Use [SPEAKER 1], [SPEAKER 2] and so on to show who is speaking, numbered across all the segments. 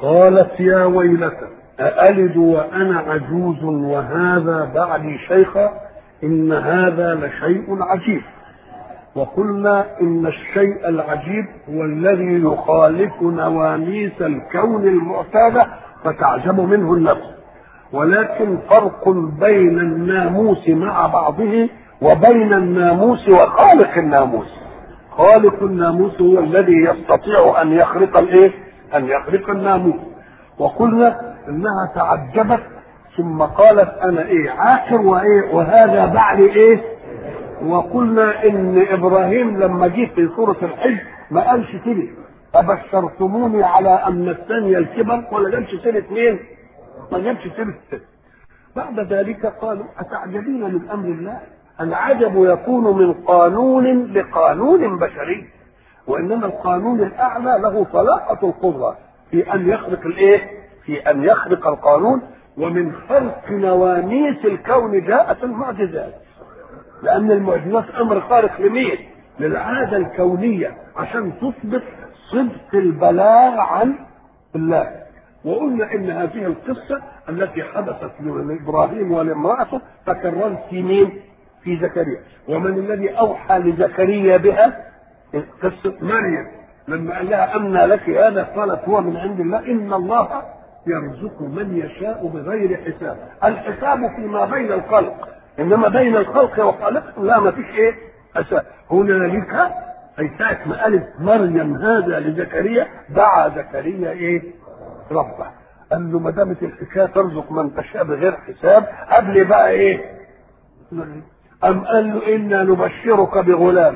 [SPEAKER 1] قالت يا ويلتى أألد وأنا عجوز وهذا بعدي شيخا إن هذا لشيء عجيب وقلنا إن الشيء العجيب هو الذي يخالف نواميس الكون المعتادة فتعجب منه النفس ولكن فرق بين الناموس مع بعضه وبين الناموس وخالق الناموس خالق الناموس هو الذي يستطيع ان يخرق الايه ان يخرق الناموس وقلنا انها تعجبت ثم قالت انا ايه عاقر وايه وهذا بعد ايه وقلنا ان ابراهيم لما جه في سوره الحج ما قالش كده ابشرتموني على ان الثانيه الكبر ولا جابش سيره مين؟ ما جابش سيره بعد ذلك قالوا اتعجبين من امر الله العجب يكون من قانون لقانون بشري وانما القانون الاعلى له طلاقه القدره في ان يخلق الايه؟ في ان يخلق القانون ومن خلق نواميس الكون جاءت المعجزات لان المعجزات امر خارق لمين؟ للعاده الكونيه عشان تثبت صدق البلاغ عن الله وقلنا ان هذه القصه التي حدثت لابراهيم ولامراته تكررت في مين؟ في زكريا ومن الذي اوحى لزكريا بها قصه مريم لما قال لها امنى لك هذا قالت هو من عند الله ان الله يرزق من يشاء بغير حساب الحساب فيما بين الخلق انما بين الخلق وخالقهم لا ما فيش ايه حساب هنالك اي ساعه ما قالت مريم هذا لزكريا دعا زكريا ايه ربه قال له ما دامت الحكايه ترزق من تشاء بغير حساب قبل بقى ايه أم قال له إنا نبشرك بغلام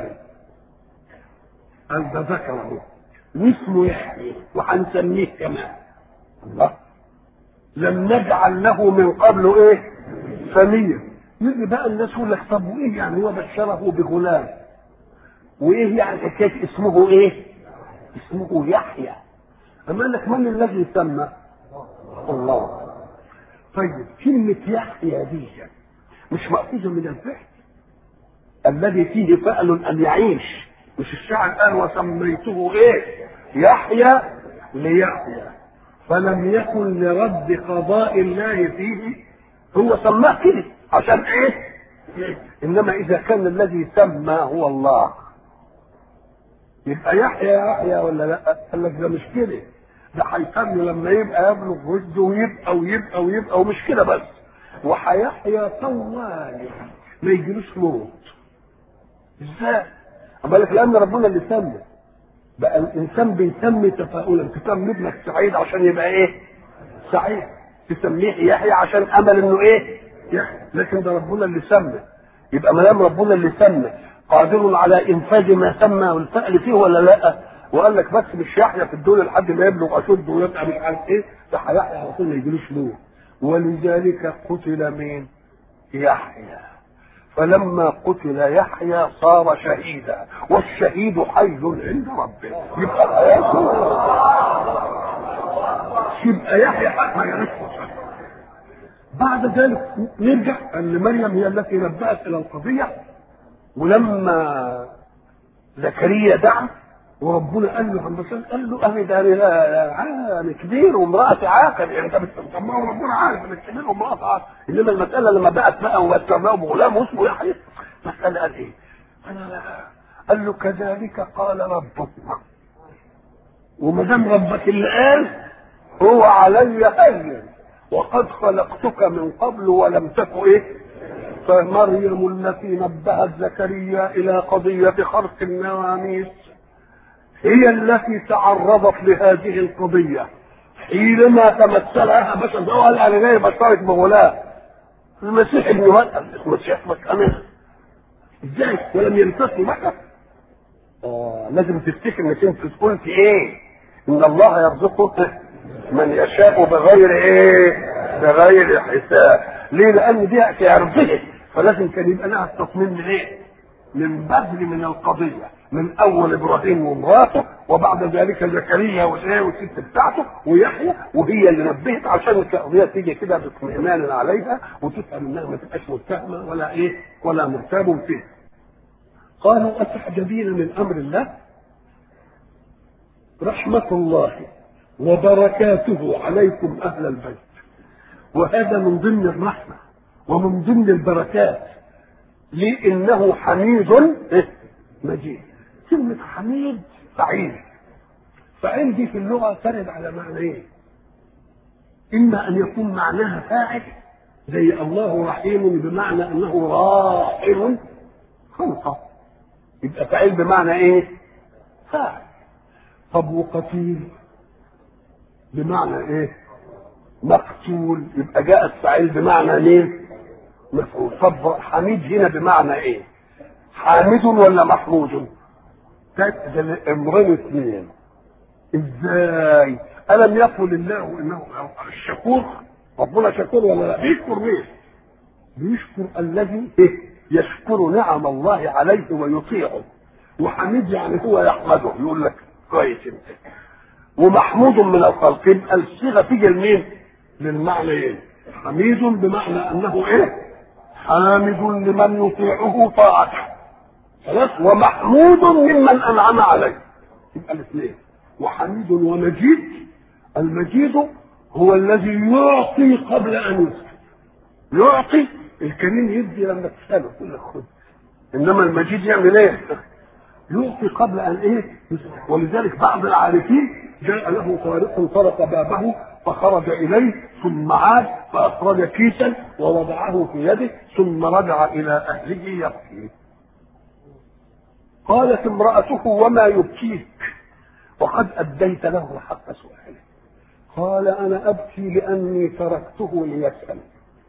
[SPEAKER 1] أنت ذكره واسمه يحيى وهنسميه كمان الله لم نجعل له من قبل ايه سميا يجي بقى الناس يقول لك طب وايه يعني هو بشره بغلام وايه يعني حكايه اسمه ايه اسمه يحيى اما قال لك من الذي سمى الله طيب كلمة يحيى دي مش مأخوذة من الفعل الذي فيه فعل أن يعيش مش الشاعر قال وسميته إيه يحيى ليحيى فلم يكن لرد قضاء الله فيه هو سماه كده عشان ايه انما اذا كان الذي سمى هو الله يبقى يحيى يحيى ولا لا قال لك ده مش كده ده هيسمي لما يبقى يبلغ رشده ويبقى ويبقى ويبقى ومش كده بس وهيحيى طوال ما يجيلوش موت ازاي؟ اما لك لان ربنا اللي سمى بقى الانسان بيسمي تفاؤلا تسمي ابنك سعيد عشان يبقى ايه؟ سعيد تسميه يحيى عشان امل انه ايه؟ يحيى لكن ده ربنا اللي سمى يبقى ما دام ربنا اللي سمى قادر على انفاذ ما سمى والفعل فيه ولا لا؟ وقال لك بس مش يحيى في الدنيا لحد ما يبلغ اشده ويبقى مش عارف ايه ده هيحيى على طول ما يجيلوش موت ولذلك قتل مين؟ يحيى فلما قتل يحيى صار شهيدا والشهيد حي عند ربه يبقى يبقى يحيى حتى يعرفه بعد ذلك نرجع ان مريم هي التي نبأت الى القضيه ولما زكريا دعا وربنا قال له عم قال له اهي ده انا كبير وامرأتي عاقل يعني انت طب ما هو ربنا عارف انك كبير وامرأتي عاقل انما المساله لما بقت بقى وبشرناه بغلام واسمه يحيى مساله قال ايه؟ انا لا قال له كذلك قال ربك وما دام ربك اللي قال هو علي هين وقد خلقتك من قبل ولم تك ايه؟ فمريم التي نبهت زكريا الى قضيه خرق النواميس هي التي تعرضت لهذه القضية حينما تمثلها بشر ده قال انا جاي بشرك بغلام المسيح ابن مريم المسيح مش امين ازاي ولم يمسسني بشر آه لازم تفتكر انك انت قلت ايه ان الله يرزقه من يشاء بغير ايه بغير حساب ليه لان دي في عرضه فلازم كان يبقى لها التصميم من ايه من بذل من القضيه من اول ابراهيم ومراته وبعد ذلك زكريا والايه والست بتاعته ويحيى وهي اللي نبهت عشان القضيه تيجي كده باطمئنان عليها وتفهم انها ما تبقاش متهمه ولا ايه ولا مرتاب فيه. قالوا اتعجبين من امر الله رحمه الله وبركاته عليكم أهل البيت وهذا من ضمن الرحمة ومن ضمن البركات لأنه حميد مجيد كلمة حميد فعيل فعيل دي في اللغة ترد على معنى ايه؟ إما أن يكون معناها فاعل زي الله رحيم بمعنى أنه راحم خلقه يبقى فاعل بمعنى ايه؟ فاعل طب وقتيل بمعنى ايه؟ مقتول يبقى جاء الفاعل بمعنى مين؟ مفعول طب حميد هنا بمعنى ايه؟ حامد ولا محمود؟ ده امرين اثنين ازاي؟ الم يقل الله انه الشكور ربنا شكور ولا لا؟ بيشكر مين؟ بيشكر الذي يشكر نعم الله عليه ويطيعه وحميد يعني هو يحمده يقول لك كويس انت ومحمود من الخلق يبقى الصيغه تيجي لمين؟ للمعنيين حميد بمعنى انه ايه؟ حامد لمن يطيعه طاعته خلاص ومحمود ممن انعم عليه يبقى الاثنين وحميد ومجيد المجيد هو الذي يعطي قبل ان يسكت يعطي الكريم يدي لما تساله يقول لك خد انما المجيد يعمل ايه؟ يعطي قبل ان ايه؟ يسكت ولذلك بعض العارفين جاء له طارق طرق بابه فخرج اليه ثم عاد فاخرج كيسا ووضعه في يده ثم رجع الى اهله يبكي قالت امرأته وما يبكيك وقد أديت له حق سؤاله قال أنا أبكي لأني تركته ليسأل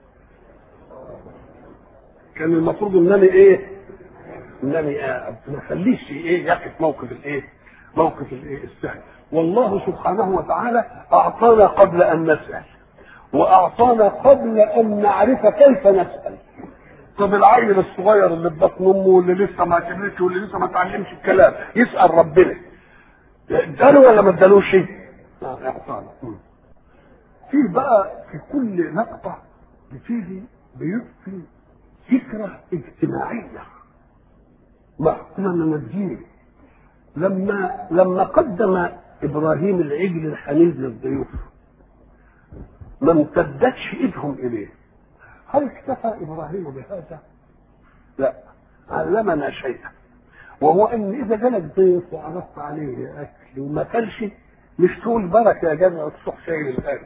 [SPEAKER 1] كان المفروض أنني إيه أنني ما أخليش إيه يقف موقف الإيه موقف الإيه السهل والله سبحانه وتعالى أعطانا قبل أن نسأل وأعطانا قبل أن نعرف كيف نسأل طب العيل الصغير اللي في بطن امه واللي لسه ما كبرش واللي لسه ما اتعلمش الكلام يسال ربنا اداله ولا ما ادالوش؟ اعطانا في بقى في كل لقطه بتيجي بيبقي فكره اجتماعيه محكومه من الدين لما لما قدم ابراهيم العجل الحنيذ للضيوف ما امتدتش ايدهم اليه هل اكتفى ابراهيم بهذا؟ لا علمنا شيئا وهو ان اذا جالك ضيف وعرضت عليه اكل وما كلش مش تقول بركه يا جدع وتصح شايل الاكل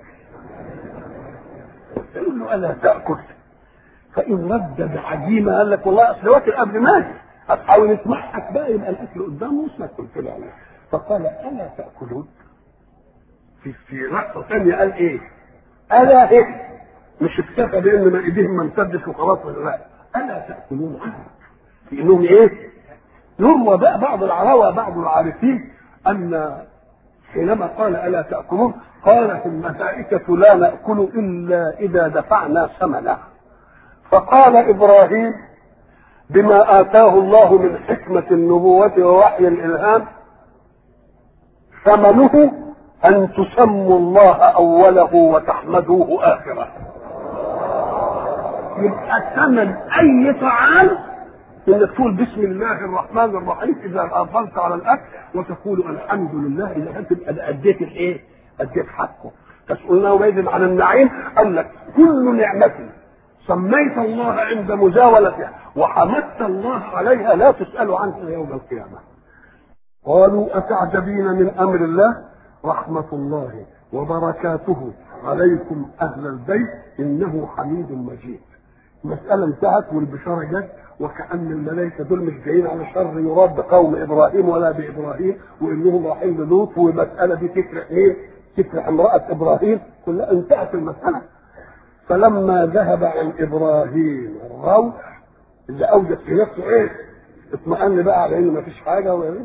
[SPEAKER 1] يقول له الا تاكل فان رد بعزيمه قال لك والله اصل واكل قبل ما اجي هتحاول تمحك بقى يبقى الاكل قدامه واسمك قلت له عليه فقال الا تاكلون في في لحظه ثانيه قال ايه؟ الا ايه؟ مش اكتفى بان ما ايديهم ما امتدت وخلاص ولا لا الا تاكلون عنه في انهم ايه؟ يروى بقى بعض العراوى بعض العارفين ان حينما قال الا تاكلون قالت الملائكه لا ناكل الا اذا دفعنا ثمنه فقال ابراهيم بما اتاه الله من حكمه النبوه ووحي الالهام ثمنه ان تسموا الله اوله وتحمدوه اخره يبقى ثمن اي طعام انك تقول بسم الله الرحمن الرحيم اذا اقبلت على الاكل وتقول الحمد لله اذا انت تبقى اديت الايه؟ اديت حقه تسالنا يومئذ عن النعيم قال لك كل نعمه سميت الله عند مزاولتها وحمدت الله عليها لا تسال عنها يوم القيامه قالوا اتعجبين من امر الله رحمه الله وبركاته عليكم اهل البيت انه حميد مجيد المسألة انتهت والبشارة جت وكأن الملائكة دول مش جايين على شر يراد بقوم إبراهيم ولا بإبراهيم وإنهم رايحين للوط والمسألة دي تفرح مين؟ تفرح امرأة إبراهيم كلها انتهت المسألة فلما ذهب عن إبراهيم الروح اللي أوجد في نفسه إيه؟ اطمأن بقى على إنه مفيش حاجة وإيه؟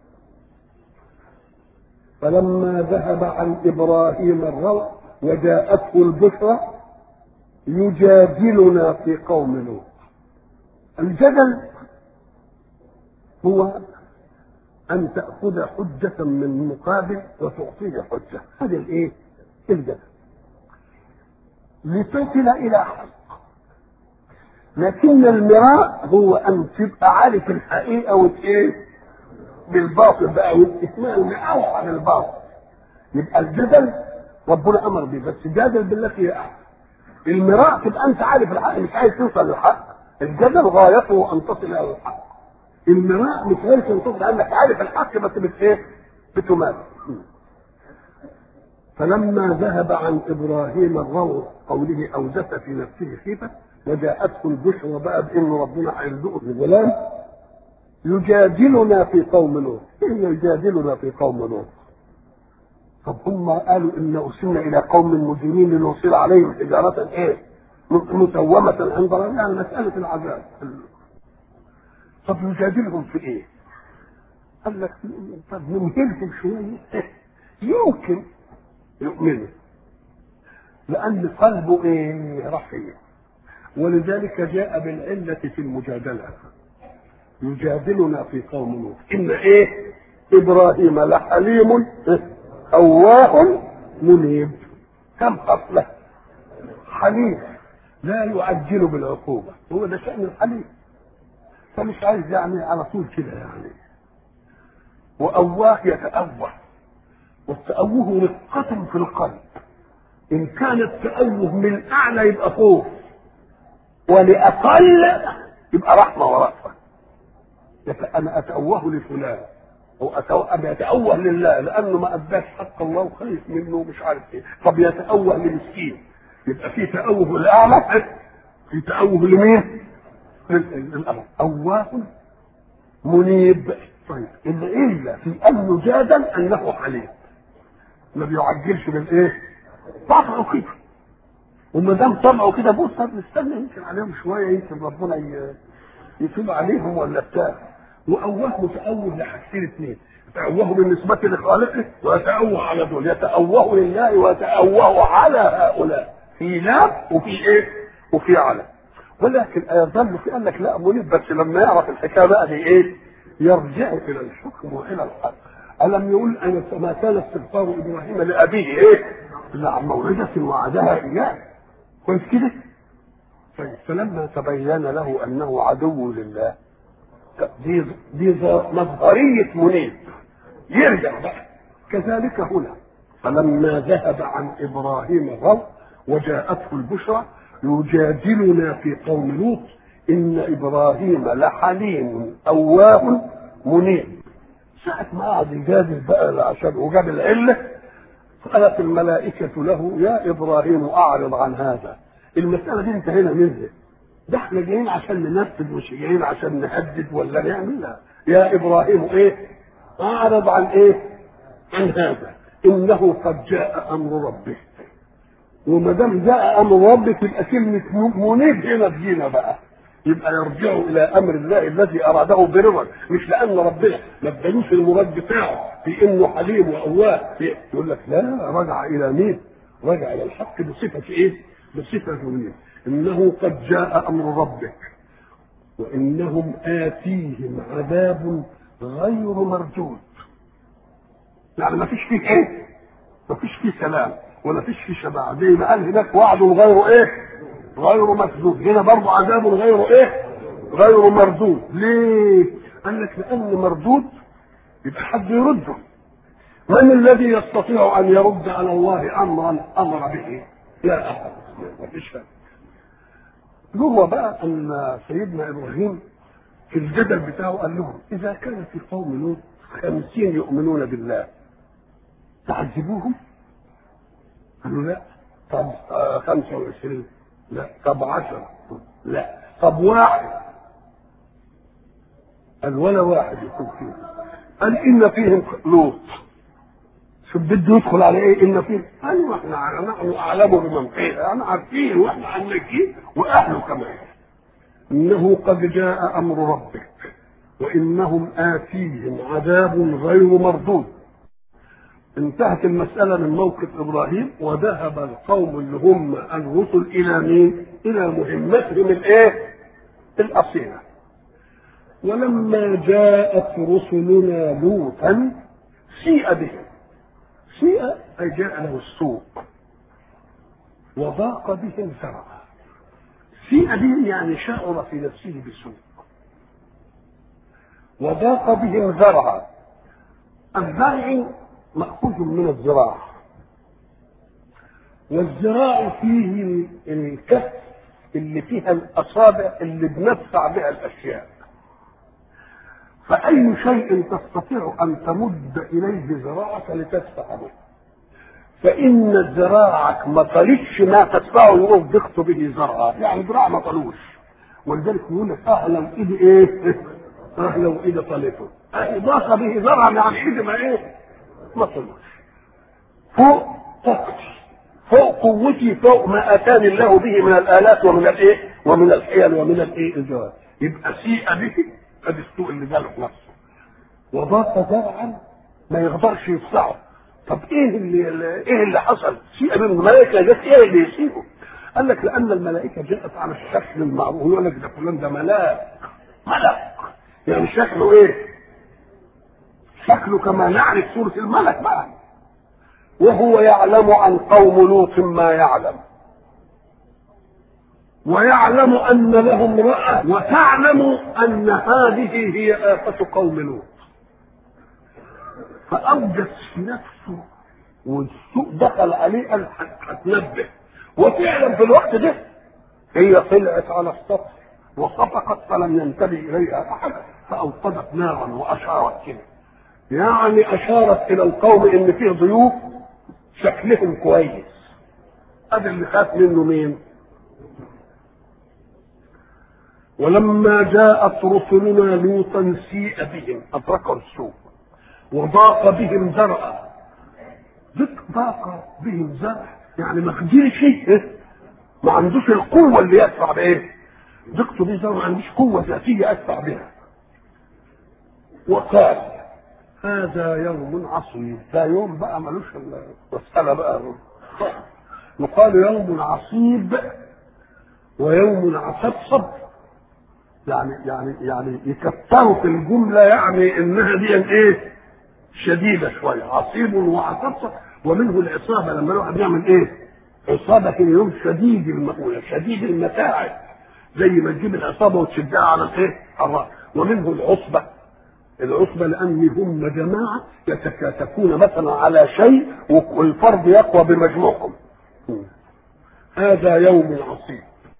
[SPEAKER 1] فلما ذهب عن إبراهيم الروح وجاءته البشرى يجادلنا في قوم لوط الجدل هو أن تأخذ حجة من مقابل وتعطيه حجة هذا الإيه؟ الجدل لتصل إلى حق لكن المراء هو أن تبقى عارف الحقيقة وإيه؟ بالباطل بقى اسمها المراء عن الباطل يبقى الجدل ربنا امر به بس جادل بالتي هي احسن المراء تبقى انت عارف الحق مش عايز توصل للحق الجدل غايته ان تصل الى الحق المراء مش عايز ان تصل انك عارف الحق بس بت ايه بتمارس فلما ذهب عن ابراهيم الروع قوله اوجس في نفسه خيفه وجاءته البشرى بقى بان ربنا هيرزقه بغلام يجادلنا في قوم لوط ايه يجادلنا في قوم لوط طب هم قالوا ان ارسلنا الى قوم مجرمين لنرسل عليهم حجاره ايه مسومة عند ربنا يعني مسألة العذاب طب يجادلهم في ايه؟ قال لك طب نمهلهم شوية يمكن يؤمنوا لأن قلبه ايه؟ رحيم ولذلك جاء بالعلة في المجادلة يجادلنا في قوم لوط إن إيه إبراهيم لحليم أواه منيب كم خصلة حليم لا يعجل بالعقوبة هو ده شأن الحليم فمش عايز يعني على طول كده يعني وأواه يتأوه والتأوه رقة في القلب إن كان التأوه من أعلى يبقى خوف ولأقل يبقى رحمة ورأفة أنا أتأوه لفلان أو يتأوه لله لأنه ما أداش حق الله وخايف منه ومش عارف إيه طب يتأوه لمسكين يبقى في تأوه للأعلى في تأوه لمين؟ للأرض أواه منيب طيب إلا في أن يجادل أنه حليم ما بيعجلش بالايه؟ طبعه كده وما دام طبعه كده بص طب نستنى يمكن عليهم شويه يمكن ربنا يتوب عليهم ولا بتاع وأواه متأوه لحاجتين اثنين يتأوه بالنسبة لخالقه ويتأوه على دول يتأوه لله ويتأوه على هؤلاء في لام وفي ايه؟ وفي على ولكن يظل في قال لك لا منيب بس لما يعرف الحكايه بقى دي ايه؟ يرجع الى الحكم والى الحق ألم يقول أنا ما كان استغفار إبراهيم لأبيه إيه؟ إلا عن موعدة وعدها إياه كويس كده؟ طيب فلما تبين له أنه عدو لله دي دي مظهرية منيب يرجع بقى كذلك هنا فلما ذهب عن إبراهيم الرب وجاءته البشرى يجادلنا في قوم لوط إن إبراهيم لحليم أواه منيب ساعة ما قعد يجادل بقى عشان وجاب العلة قالت الملائكة له يا إبراهيم أعرض عن هذا المسألة دي انتهينا منها ده احنا جايين عشان ننفذ مش جايين عشان نهدد ولا نعمل لا يا إبراهيم إيه أعرض عن إيه عن هذا إنه قد جاء أمر ربك وما دام جاء أمر ربك يبقى كلمة منيب هنا تجينا بقى يبقى يرجعوا الى امر الله الذي اراده برضا مش لان ربنا ما ادالوش المراد بتاعه في انه حليم واواه يقول لك لا رجع الى مين؟ رجع الى الحق بصفه ايه؟ بصفه منيب انه قد جاء امر ربك وانهم اتيهم عذاب غير مردود يعني ما فيش فيه ايه؟ ما فيش فيه سلام ولا فيش فيه شباب زي ما قال هناك وعد غير ايه؟ غير مسدود هنا برضه عذاب غير ايه غير مردود ليه قال لك لان مردود يبقى حد يرده من الذي يستطيع ان يرد على الله امرا امر به لا احد ما فيش هو بقى ان سيدنا ابراهيم في الجدل بتاعه قال لهم اذا كان في قوم لوط خمسين يؤمنون بالله تعذبوهم قالوا لا طب خمسة وعشرين لا طب عشرة لا طب واحد قال ولا واحد يكون فيهم قال إن فيهم لوط شوف بده يدخل على ايه ان فيهم قال احنا نحن اعلم بمن فيه انا عارفين واحنا عنكين واهله كمان انه قد جاء امر ربك وانهم اتيهم عذاب غير مردود انتهت المسألة من موقف إبراهيم وذهب القوم اللي هم الرسل إلى مين؟ إلى مهمتهم الإيه؟ الأصيلة. ولما جاءت رسلنا لوطا سيء بهم. سيء أي جاء له السوء. وضاق بهم ذرعا. سيء بهم يعني شعر في نفسه بسوء. وضاق بهم ذرعا. الذرع مأخوذ من الزراعة والزراع فيه الكف اللي فيها الأصابع اللي بندفع بها الأشياء فأي شيء تستطيع أن تمد إليه ذراعك لتدفع به فإن ذراعك ما طالتش ما تدفعه يروح ضغط به زرعا يعني ذراع ما طالوش ولذلك يقول لك اه لو ايدي ايه؟ اه لو ايدي طالته ضاق به زرعا يعني ايدي ما ايه؟ ما طالوش فوق طاقتي فوق قوتي فوق ما اتاني الله به من الالات ومن الايه؟ ومن الحيل ومن الايه؟ الجواب يبقى سيء به ادي السوء اللي جاله في نفسه وضاق زرعا ما يقدرش يدفعه طب ايه اللي ايه اللي حصل؟ سيء من الملائكه جت ايه اللي يسيبه؟ قال لك لان الملائكه جاءت على الشكل المعروف يقول لك ده فلان ده ملاك ملك يعني شكله ايه؟ شكله كما نعرف سوره الملك بقى وهو يعلم عن قوم لوط ما يعلم ويعلم ان لهم امراه وتعلم ان هذه هي آفة قوم لوط فأوجد في نفسه والسوء دخل عليه قال هتنبه وفعلا في الوقت ده هي طلعت على السطح وصفقت فلم ينتبه اليها احد فاوقدت نارا واشارت كده يعني اشارت الى القوم ان فيه ضيوف شكلهم كويس ادي اللي خاف منه مين ولما جاءت رسلنا لوطا سيء بهم ادركوا السوء وضاق بهم ذرعا ضاق بهم ذرع يعني ما قدرش إيه؟ ما عندوش القوه اللي يدفع بايه ضغط بيه ذرع ما عندوش قوه ذاتيه ادفع بها وقال هذا يوم عصيب ده يوم بقى ملوش المساله بقى يقال يوم عصيب ويوم عصبصب يعني يعني يعني يكتروا في الجمله يعني انها دي ايه شديده شويه عصيب وعصبصب ومنه العصابه لما الواحد يعمل ايه؟ عصابه في يوم شديد المؤونه شديد المتاعب زي ما تجيب العصابه وتشدها على الايه؟ الراس ومنه العصبه العصبه لان هم جماعه يتكاتفون مثلا على شيء والفرد يقوى بمجموعهم هذا يوم عصيب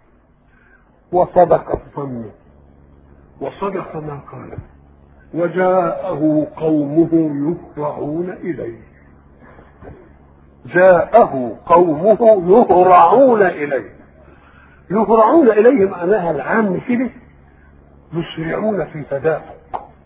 [SPEAKER 1] وصدق الظن وصدق ما قال وجاءه قومه يهرعون اليه جاءه قومه يهرعون اليه يهرعون اليه معناها العام كده يسرعون في تدافق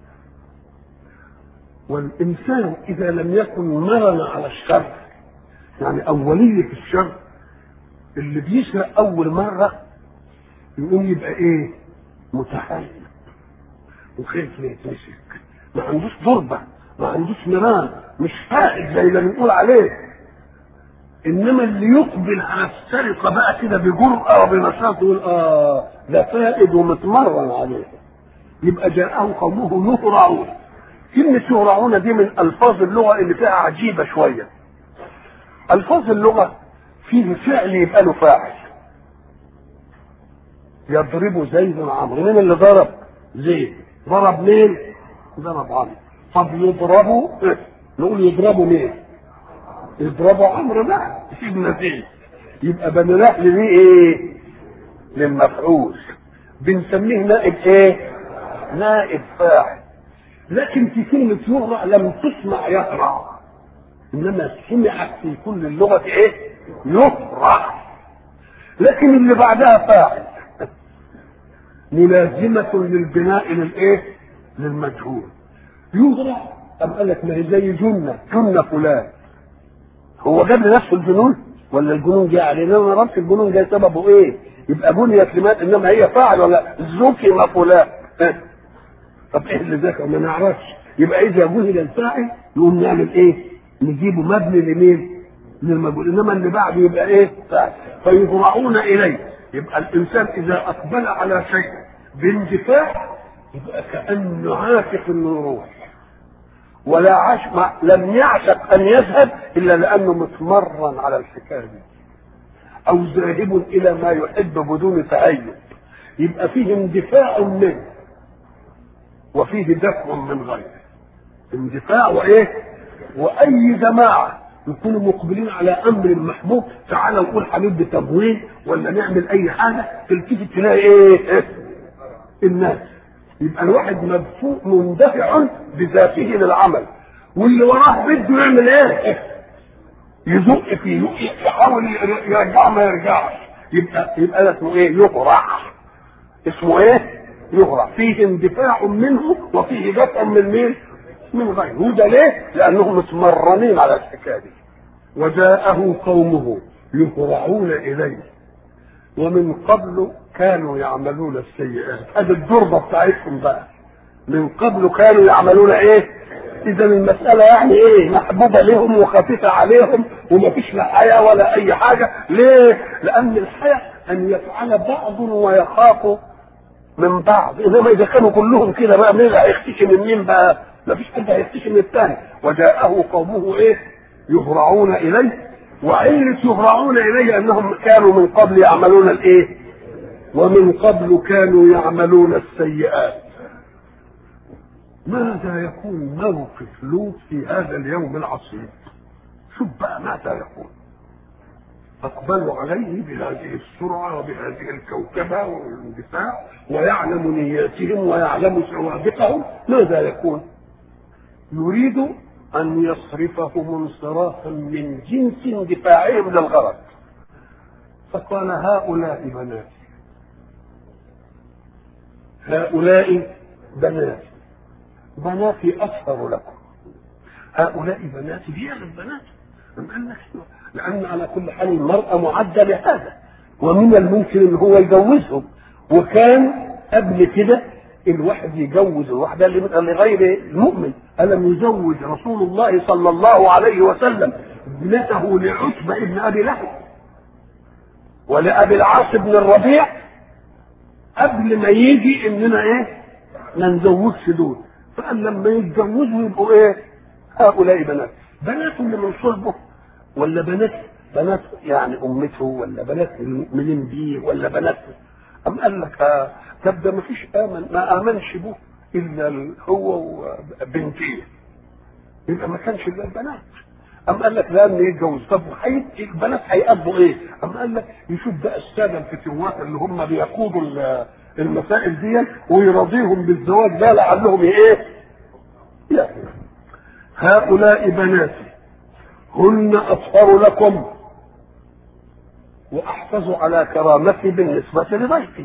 [SPEAKER 1] والانسان اذا لم يكن مرن على الشر يعني اوليه الشر اللي بيسرق اول مره يقوم يبقى ايه متحيز وخايف يتمسك ما عندوش ضربه ما عندوش مران مش فائد زي ما بنقول عليه انما اللي يقبل على السرقه بقى كده بجرأه وبنشاط يقول اه ده فائد ومتمرن عليه يبقى جاءه قومه يهرعون كلمة يهرعون دي من ألفاظ اللغة اللي فيها عجيبة شوية ألفاظ اللغة فيه فعل يبقى له فاعل يضرب زيد عمرو مين اللي ضرب؟ زيد ضرب مين؟ ضرب عمرو طب يضربوا إيه؟ نقول يضربوا مين؟ يضربوا عمرو لا سيدنا زيد يبقى بنلاقي دي ايه؟ للمفعول بنسميه نائب ايه؟ نائب فاعل لكن في كلمة يهرع لم تسمع يهرع إنما سمعت في كل اللغة إيه؟ يهرع لكن اللي بعدها فاعل ملازمة للبناء للإيه؟ للمجهول يهرع أم قال لك ما هي زي جنة جنة فلان هو جاب لنفسه الجنون ولا الجنون جاء عليه انما ما ربط الجنون جاي سببه ايه؟ يبقى بنيت لمات انما هي فاعل ولا ذكر فلان طب ايه اللي ذكر ما نعرفش يبقى اذا جهل الفاعل نقوم نعمل ايه نجيبه مبني لمين للمجهول انما اللي بعده يبقى ايه فاعل فيهرعون اليه يبقى الانسان اذا اقبل على شيء باندفاع يبقى كانه عاشق انه يروح ولا عاش لم يعشق ان يذهب الا لانه متمرن على الحكايه دي او ذاهب الى ما يحب بدون تهيب يبقى فيه اندفاع منه وفيه دفع من غيره اندفاع وايه واي جماعه يكونوا مقبلين على امر محبوب تعالى نقول هندي تمويل ولا نعمل اي حاجه تلتفت تلاقي ايه الناس يبقى الواحد مدفوع مندفع بذاته للعمل واللي وراه بده يعمل ايه يزق فيه يحاول يرجع ما يرجعش يبقى يبقى ده اسمه ايه يقرع اسمه ايه يقرع فيه اندفاع منه وفيه دفع من مين من غيره وده ليه لانهم متمرنين على الحكايه دي وجاءه قومه يهرعون اليه ومن قبل كانوا يعملون السيئات هذه الدربه بتاعتهم بقى من قبل كانوا يعملون ايه اذا المساله يعني ايه محبوبه لهم وخفيفه عليهم وما فيش لا حياه ولا اي حاجه ليه لان الحياه ان يفعل بعض ويخاف من بعض انما اذا كانوا كلهم كده بقى مين هيختشي من مين بقى ما فيش حد هيختشي من الثاني وجاءه قومه ايه يهرعون اليه وعلة يهرعون اليه انهم كانوا من قبل يعملون الايه ومن قبل كانوا يعملون السيئات ماذا يكون موقف لوط في هذا اليوم العصيب شوف بقى ماذا يكون أقبلوا عليه بهذه السرعة وبهذه الكوكبة والاندفاع ويعلم نياتهم ويعلم سوابقهم ماذا يكون؟ يريد أن يصرفهم انصرافا من جنس اندفاعهم للغرض فقال هؤلاء بناتي هؤلاء بناتي بناتي أطهر لكم هؤلاء بناتي هي البنات قال لك لأن على كل حال المرأة معدة لهذا ومن الممكن ان هو يجوزهم وكان قبل كده الواحد يجوز الواحدة لغير المؤمن ألم يزوج رسول الله صلى الله عليه وسلم ابنته لعتبة ابن أبي لهب ولأبي العاص بن الربيع قبل ما يجي إننا إيه ما نزوجش دول فقال لما يتجوزوا يبقوا إيه هؤلاء بنات بنات اللي من صلبه ولا بنات بنات يعني امته ولا بنات المؤمنين بيه ولا بنات أم قال لك آه طب ده ما فيش امن ما امنش به الا هو وبنتيه يبقى ما كانش الا البنات أم قال لك لا ان يتجوز طب وحي... البنات هيقضوا ايه؟ أم قال لك يشوف بقى الساده الفتوات اللي هم بيقودوا المسائل دي ويرضيهم بالزواج ده لعلهم ايه؟ يعني هؤلاء بناتي هن أطهر لكم وأحفظ على كرامتي بالنسبة لضيفي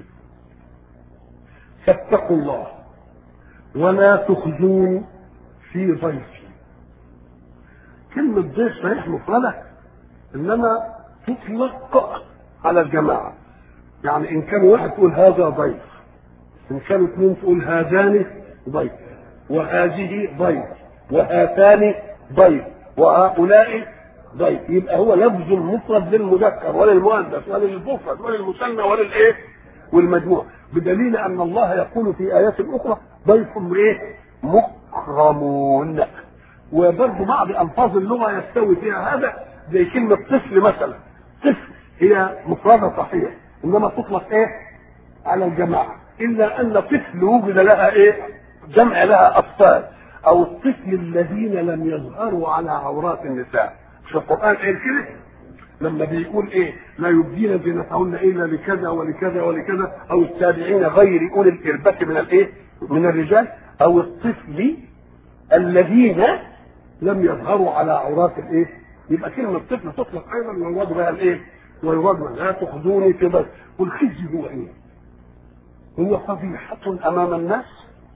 [SPEAKER 1] فاتقوا الله ولا تخزون في ضيفي كلمة ضيف صحيح مفردة إنما تطلق على الجماعة يعني إن كان واحد تقول هذا ضيف إن كانوا اثنين تقول هذان ضيف وهذه ضيف وهاتان ضيف وهؤلاء ضيف يبقى هو لفظ مفرد للمذكر وللمؤنث وللمفرد وللمثنى وللايه والمجموع بدليل ان الله يقول في ايات اخرى ضيف ايه مكرمون وبرضه بعض الفاظ اللغه يستوي فيها هذا زي كلمه طفل مثلا طفل هي مفردة صحيح انما تطلق ايه على الجماعه الا ان طفل وجد لها ايه جمع لها اطفال او الطفل الذين لم يظهروا على عورات النساء في القران قال كده لما بيقول ايه لا يبدين زينتهن الا لكذا ولكذا ولكذا او التابعين غير اولي الاربه من الايه من الرجال او الطفل الذين لم يظهروا على عورات الايه يبقى كلمه طفل تطلق ايضا ويراد بها الايه ويراد بها لا تخزوني في بس والخزي هو ايه هو فضيحة أمام الناس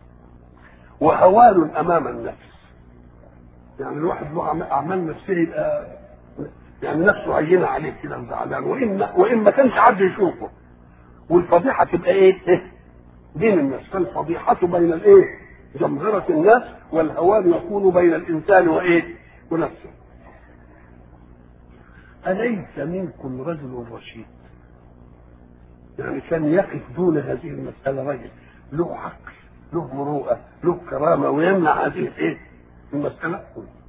[SPEAKER 1] وهوان أمام الناس يعني الواحد له أعمال نفسية يبقى يعني نفسه عينة عليه كده زعلان وإن وإن ما كانش حد يشوفه والفضيحة تبقى إيه؟ بين الناس فالفضيحة بين الإيه؟ جمهرة الناس والهوان يكون بين الإنسان وإيه؟ ونفسه أليس منكم رجل رشيد؟ يعني كان يقف دون هذه المسألة رجل له عقل له مروءة له كرامة ويمنع هذه الايه؟ المسألة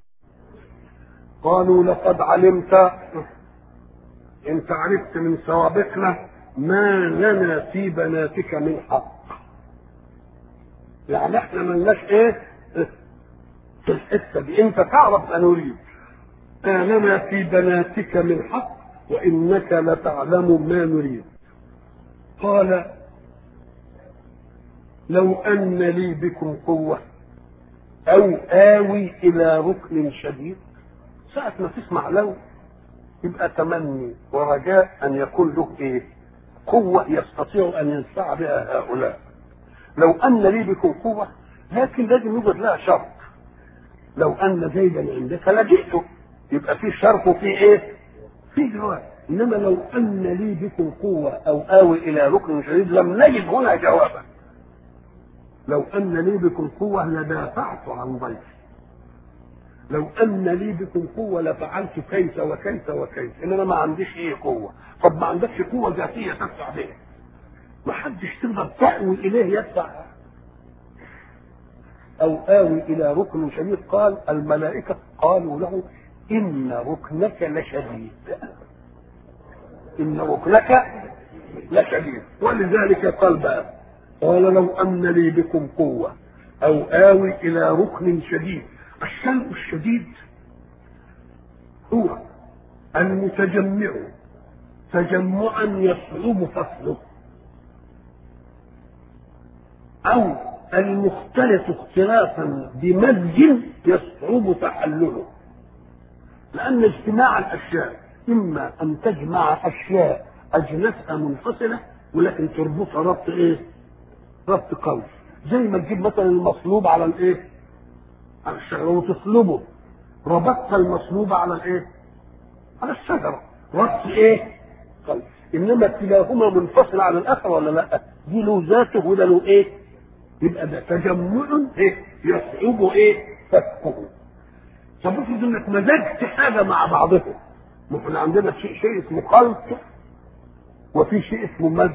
[SPEAKER 1] قالوا لقد علمت انت عرفت من سوابقنا ما لنا في بناتك من حق يعني احنا ملناش ايه في الحته دي انت تعرف ان اريد ما لنا في بناتك من حق وانك لتعلم ما نريد قال لو ان لي بكم قوه او اوي الى ركن شديد ساعه ما تسمع لو يبقى تمني ورجاء ان يكون له ايه قوه يستطيع ان ينفع بها هؤلاء لو ان لي بكم قوه لكن لازم يوجد لها شرط لو ان زيدا عندك لجئته يبقى في شرط وفي ايه في جواب انما لو ان لي بكم قوه او اوي الى ركن شديد لم نجد هنا جوابا لو ان لي بكم قوه لدافعت عن ضيفي لو ان لي بكم قوه لفعلت كيف وكيف وكيف انما ما عنديش ايه قوه طب ما عندكش قوه ذاتيه تدفع بها ما حدش تقدر تأوي اليه يدفع او آوي الى ركن شديد قال الملائكه قالوا له ان ركنك لشديد ان ركنك لشديد ولذلك قال بقى قال لو ان لي بكم قوه او آوي الى ركن شديد الشيء الشديد هو المتجمع تجمعا يصعب فصله او المختلف اختلافا بمزج يصعب تحلله لان اجتماع الاشياء اما ان تجمع اشياء اجناسها منفصله ولكن تربطها ربط ايه؟ ربط قوي زي ما تجيب مثلا المصلوب على الايه؟ على الشجره وتصلبه ربطت المصلوب على الايه؟ على الشجره ربط ايه؟ قوي انما كلاهما منفصل عن الاخر ولا لا؟ دي له ذاته وده له ايه؟ يبقى ده تجمع ايه؟ يصعب ايه؟ فكه طب افرض انك مزجت حاجه مع بعضها ما احنا عندنا شيء شيء اسمه خلط وفي شيء اسمه مزج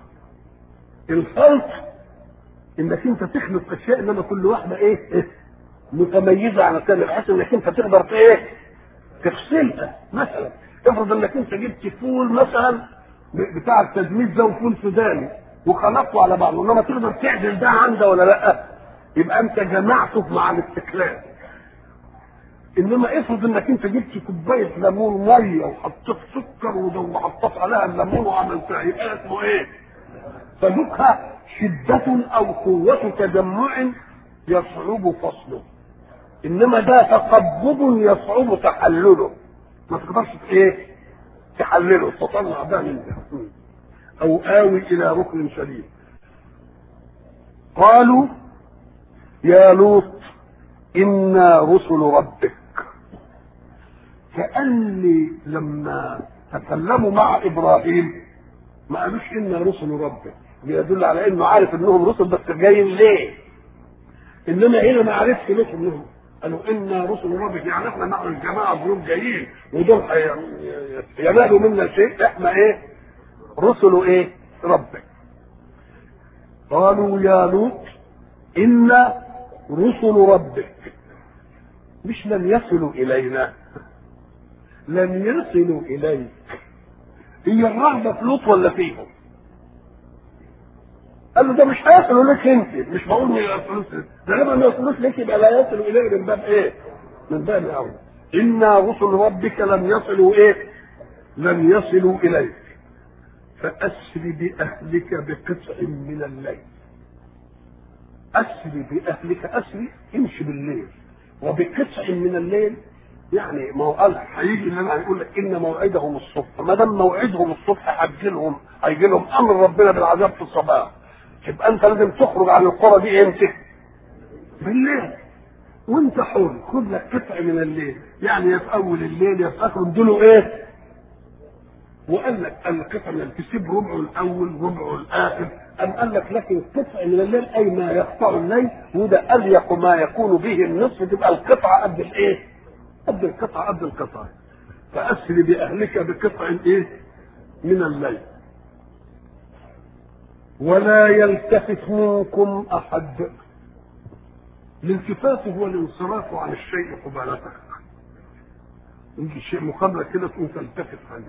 [SPEAKER 1] الخلط انك انت تخلط اشياء انما كل واحده ايه, إيه؟ متميزه عن الثانيه بحيث انك انت تقدر في ايه تفصلها مثلا افرض انك انت جبت فول مثلا بتاع التجميد ده وفول سوداني وخلطته على بعضه انما تقدر تعدل ده عن ده ولا لا يبقى انت جمعته مع الاستقلال انما افرض انك انت جبت كوبايه ليمون ميه وحطيت سكر وحطيت عليها الليمون وعملتها يبقى اسمه ايه؟ فذوقها شدة أو قوة تجمع يصعب فصله إنما ده تقبض يصعب تحلله ما تقدرش ايه؟ تحلله تطلع ده من ده أو آوي إلى ركن شديد قالوا يا لوط إنا رسل ربك كأني لما تكلموا مع إبراهيم ما قالوش إنا رسل ربك بيدل على إنه عارف إنهم رسل بس جايين ليه إنما هنا ما عرفش ليه إنهم قالوا إنا رسل ربك يعني إحنا مع الجماعة دول جايين ودول ينالوا منا شيء إحنا إيه رسل إيه ربك قالوا يا لوط إنا رسل ربك مش لن يصلوا إلينا لن يصلوا إليك هي الرغبة في لوط ولا فيهم؟ قال له ده مش هيصلوا لك انت مش بقول ما يصلوش ده لما ما يصلوش لك يبقى لا يصلوا اليه من باب ايه؟ من باب اول انا رسل ربك لن يصلوا ايه؟ لن يصلوا اليك فاسر باهلك بقطع من الليل اسري باهلك اسري امشي بالليل وبقطع من الليل يعني ما هو قال هيجي لنا هيقول لك ان موعدهم الصبح ما دام موعدهم الصبح هيجي لهم هيجي لهم امر ربنا بالعذاب في الصباح يبقى انت لازم تخرج عن القرى دي امتى؟ بالليل وانت حر خد لك قطع من الليل يعني يا في اول الليل يا في اخره اديله ايه؟ وقال لك القطع من الليل تسيب ربعه الاول ربعه الاخر أم قال لك لكن قطع من الليل أي ما يقطع الليل وده أضيق ما يكون به النصف تبقى القطعة قد الإيه؟ قد القطعة قد القطعة فأسر بأهلك بقطع إيه؟ من الليل ولا يلتفت منكم أحد الالتفات هو الانصراف عن الشيء قبالتك يجي شيء مقابلة كده تقوم تلتفت عنه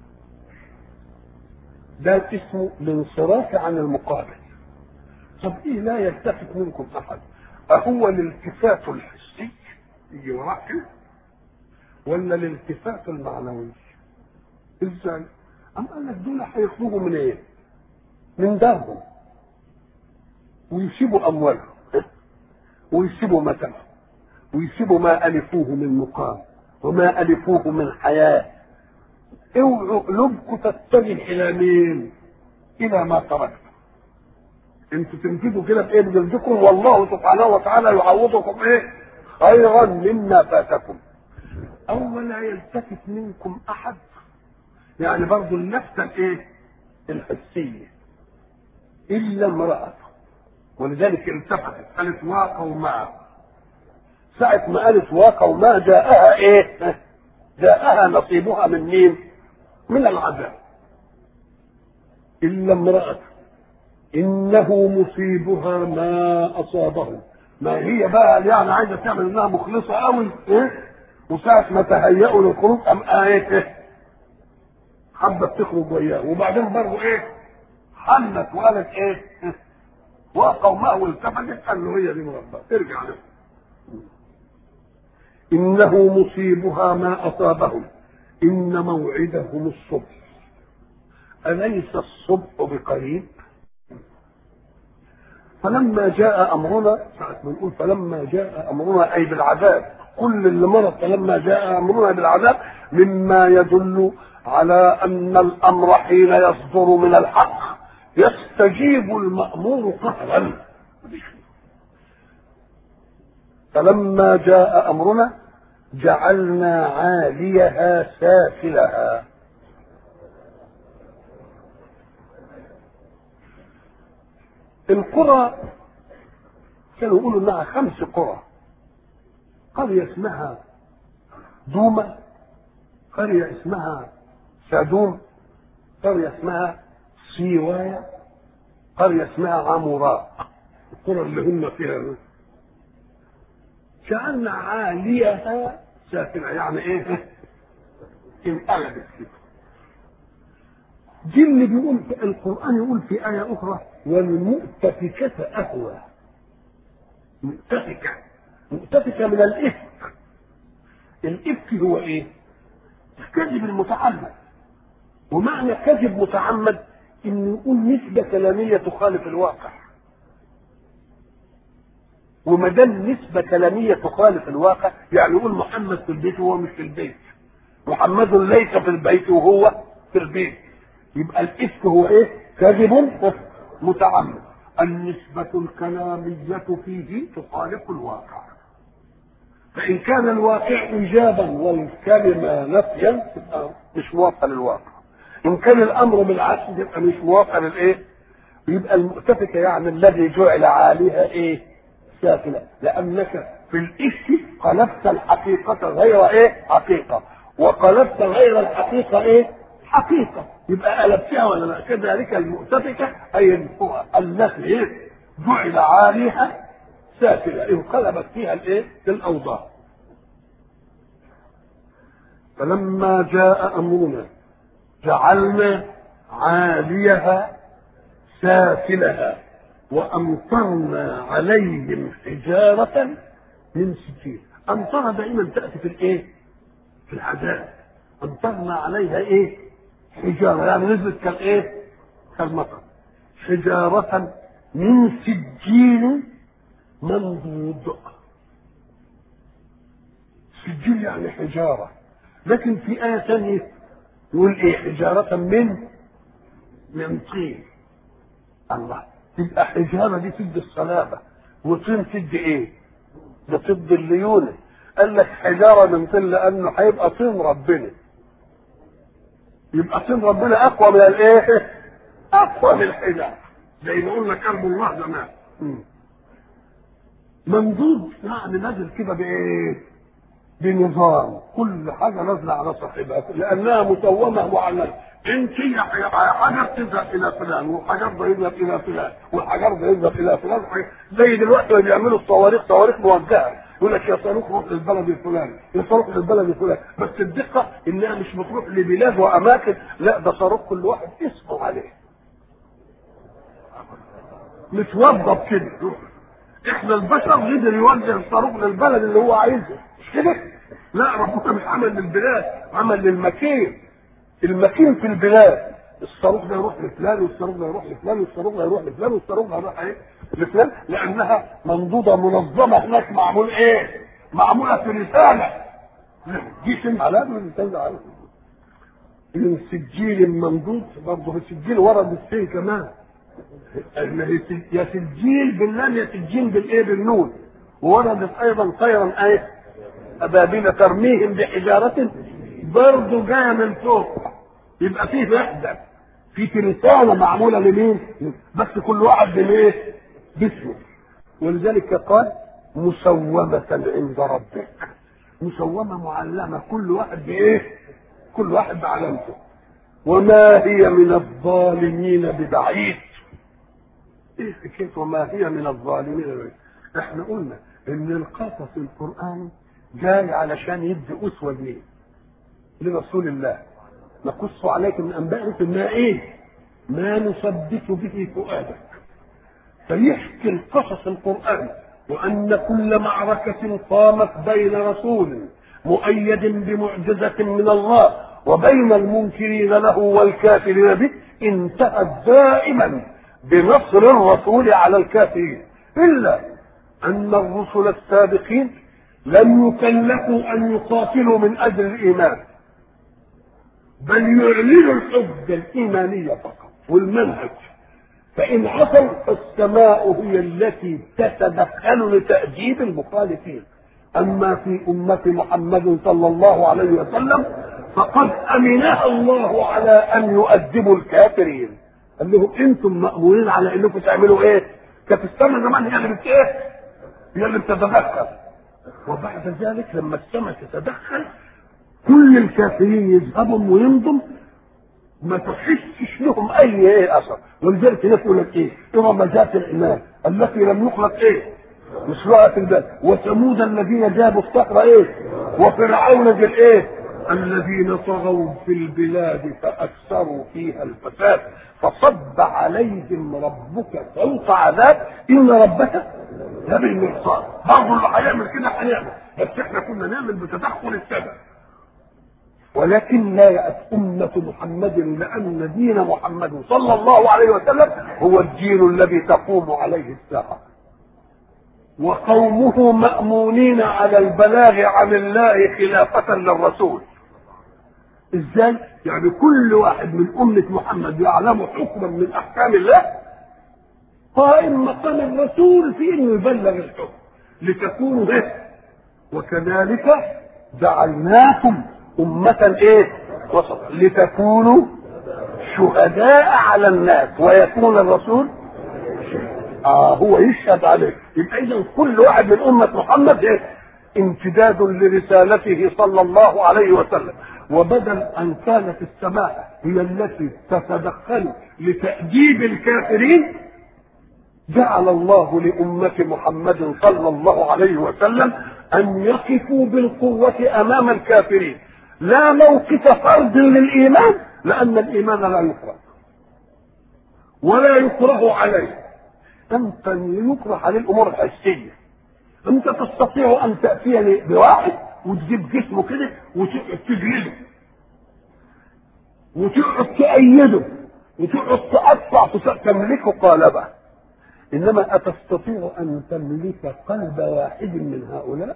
[SPEAKER 1] ده اسمه الانصراف عن المقابل طب ايه لا يلتفت منكم احد اهو الالتفات الحسي يجي وراء كده ولا الالتفات المعنوي ازاي؟ أم قال لك دول هيخرجوا من ايه؟ من دارهم ويسيبوا اموالهم ويسيبوا مثلا ويسيبوا ما الفوه من مقام وما الفوه من حياه اوعوا قلوبكم تتجه الى مين؟ الى ما تركتم انتوا تنفذوا كده بايه بجلدكم والله سبحانه وتعالى يعوضكم ايه؟ خيرا مما فاتكم او لا يلتفت منكم احد يعني برضه اللفته الايه؟ الحسيه الا امراته ولذلك التفتت قالت وقوما ساعة ما قالت وقوما جاءها ايه؟ جاءها نصيبها من مين؟ من العذاب إلا امرأة إنه مصيبها ما أصابه ما هي بقى يعني عايزة تعمل إنها مخلصة قوي إيه؟ وساعة ما تهيأوا للخروج أم آية إيه؟ حبت تخرج وياه وبعدين برضه إيه؟ حنت وقالت إيه؟ إيه؟ وقومه والتفتت قال له هي دي مربى ارجع له إنه مصيبها ما أصابهم إن موعدهم الصبح أليس الصبح بقريب فلما جاء أمرنا ساعة ما نقول فلما جاء أمرنا أي بالعذاب كل اللي مرض فلما جاء أمرنا بالعذاب مما يدل على أن الأمر حين يصدر من الحق يستجيب المأمور قهرا فلما جاء أمرنا جعلنا عاليها سافلها القرى كانوا يقولوا انها خمس قرى قرية اسمها دومة قرية اسمها سادوم قرية اسمها سيوايا قرية اسمها عموراء القرى اللي هم فيها جعلنا عاليها سافلة يعني ايه انقلبت كده دي اللي بيقول في القرآن يقول في آية أخرى والمؤتفكة أهوى مؤتفكة مؤتفكة من الإفك الإفك هو إيه؟ الكذب المتعمد ومعنى كذب متعمد إنه يقول نسبة كلامية تخالف الواقع وما دام نسبة كلامية تخالف الواقع يعني يقول محمد في البيت وهو مش في البيت محمد ليس في البيت وهو في البيت يبقى الإفك هو إيه؟ كذب متعمد النسبة الكلامية فيه تخالف الواقع فإن كان الواقع إيجابا والكلمة نفيا تبقى مش موافقة للواقع إن كان الأمر بالعكس تبقى مش موافقة للإيه؟ يبقى المؤتفكة يعني الذي جعل عليها إيه؟ سافلة لأنك في الإفك قلبت الحقيقة غير إيه؟ حقيقة وقلبت غير الحقيقة إيه؟ حقيقة يبقى قلبتها ولا لا كذلك المؤتفكة أي التي إيه؟ جعل عاليها سافلة انقلبت فيها الإيه؟ الأوضاع فلما جاء أمرنا جعلنا عاليها سافلها وأمطرنا عليهم حجارة من سجيل أمطر دائما تأتي في الإيه؟ في العذاب أمطرنا عليها إيه؟ حجارة يعني نزلت كالإيه؟ كالمطر حجارة من سجيل منضود سجيل يعني حجارة لكن في آية ثانية يقول إيه حجارة من من طين الله تبقى حجارة دي تدي الصلابة وطين تدي إيه؟ ده تدي الليونة قال لك حجارة من طين لأنه هيبقى طين ربنا يبقى طين ربنا أقوى من الإيه؟ أقوى من الحجارة زي ما قلنا كرب الله زمان ممدود يعني نازل كده بايه؟ بنظام كل حاجه نازله على صاحبها لانها مسومه معلمه انت حجر تذهب الى فلان وحجر ده يذهب الى فلان والحجر ده يذهب الى فلان زي دلوقتي اللي بيعملوا الصواريخ صواريخ موجهه يقول لك يا صاروخ روح للبلد الفلاني يا صاروخ للبلد الفلاني بس الدقه انها مش بتروح لبلاد واماكن لا ده صاروخ كل واحد اسمه عليه متوظف كده احنا البشر قدر يوجه الصاروخ للبلد اللي هو عايزه مش كده؟ لا ربنا مش عمل للبلاد عمل للمكين المكين في البلاد الصاروخ ده يروح لفلان والصاروخ ده يروح لفلان والصاروخ ده يروح لفلان والصاروخ ده يروح ايه؟ لفلان لانها منضوده منظمه هناك معمول ايه؟ معموله في رساله جيش على من على من سجيل ممدود برضه السجيل ورد السين كمان يا سجيل باللام يا سجيل بالايه بالنون ووردت ايضا خيرا ايه ابابيل ترميهم بحجاره برضه جايه من فوق يبقى فيه وحده في ترسانه معموله لمين؟ بس كل واحد بالايه؟ باسمه ولذلك قال مسومة عند ربك مسومة معلمة كل واحد بإيه؟ كل واحد بعلامته وما هي من الظالمين ببعيد ايه حكايه وما هي من الظالمين ببعيد احنا قلنا ان القصص القراني جاي علشان يدي اسوه لمين لرسول الله نقص عليك من انباء ما ايه ما نثبت به فؤادك فيحكي القصص القراني وان كل معركه قامت بين رسول مؤيد بمعجزه من الله وبين المنكرين له والكافرين به انتهت دائما بنصر الرسول على الكافرين الا ان الرسل السابقين لم يكلفوا ان يقاتلوا من اجل الايمان بل يعلنوا الحجه الايمانيه فقط والمنهج فان عصوا فالسماء هي التي تتدخل لتاديب المخالفين اما في امه محمد صلى الله عليه وسلم فقد امنها الله على ان يؤدبوا الكافرين قال لهم انتم مامورين على انكم تعملوا ايه كانت السماء زمان هي اللي بت ايه هي اللي بتتدخل وبعد ذلك لما السماء تتدخل كل الكافرين يذهبوا ويمضوا ما تحسش لهم اي ايه اثر ولذلك يقول لك ايه ارم ذات الايمان التي لم يخلق ايه مثلها في البلد وثمود الذين جابوا الصخر ايه وفرعون ذي الايه الذين طغوا في البلاد فاكثروا فيها الفساد فصب عليهم ربك فوق عذاب ان ربك لبالمرصاد برضه اللي هيعمل كده هنعمل بس احنا كنا نعمل بتدخل السبب ولكن لا يأت أمة محمد لأن دين محمد صلى الله عليه وسلم هو الدين الذي تقوم عليه الساعة وقومه مأمونين على البلاغ عن الله خلافة للرسول ازاي؟ يعني كل واحد من أمة محمد يعلم حكما من أحكام الله قائم مقام الرسول في انه يبلغ الحكم لتكونوا ايه؟ وكذلك جعلناكم أمة إيه؟ وسط لتكونوا شهداء على الناس ويكون الرسول آه هو يشهد عليه يبقى إذا كل واحد من أمة محمد إيه؟ امتداد لرسالته صلى الله عليه وسلم وبدل أن كانت السماء هي التي تتدخل لتأديب الكافرين جعل الله لأمة محمد صلى الله عليه وسلم أن يقفوا بالقوة أمام الكافرين لا موقف فرض للايمان لان الايمان لا يكره ولا يكره عليه انت يكره عليه الامور الحسيه انت تستطيع ان تاتيني بواحد وتجيب جسمه كده وتقعد تجلده وتقعد تأيده وتقعد تقطع تملكه قالبه انما اتستطيع ان تملك قلب واحد من هؤلاء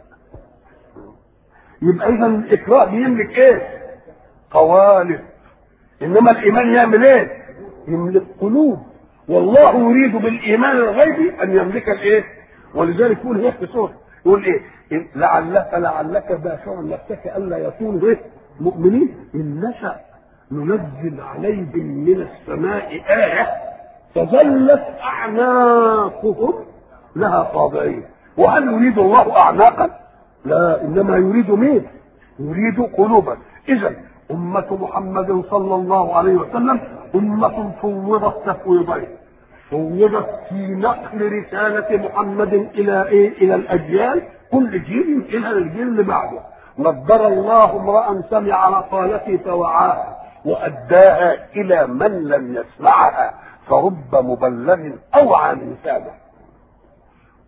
[SPEAKER 1] يبقى اذا الاكراه بيملك ايه قوالب انما الايمان يعمل ايه يملك قلوب والله يريد بالايمان الغيبي ان يملك الايه ولذلك يقول هيك في سوره يقول ايه لعلك لعلك باشع نفسك الا يكونوا ايه مؤمنين ان نشا ننزل عليهم من السماء ايه فظلت اعناقهم لها خاضعين وهل يريد الله اعناقا لا انما يريد مين يريد قلوبا اذا أمة محمد صلى الله عليه وسلم أمة فوضت تفويضين فوضت في نقل رسالة محمد إلى إيه؟ إلى الأجيال كل جيل إلى الجيل اللي بعده نضر الله امرأ سمع مقالتي فوعاها وأداها إلى من لم يسمعها فرب مبلغ أوعى من سامع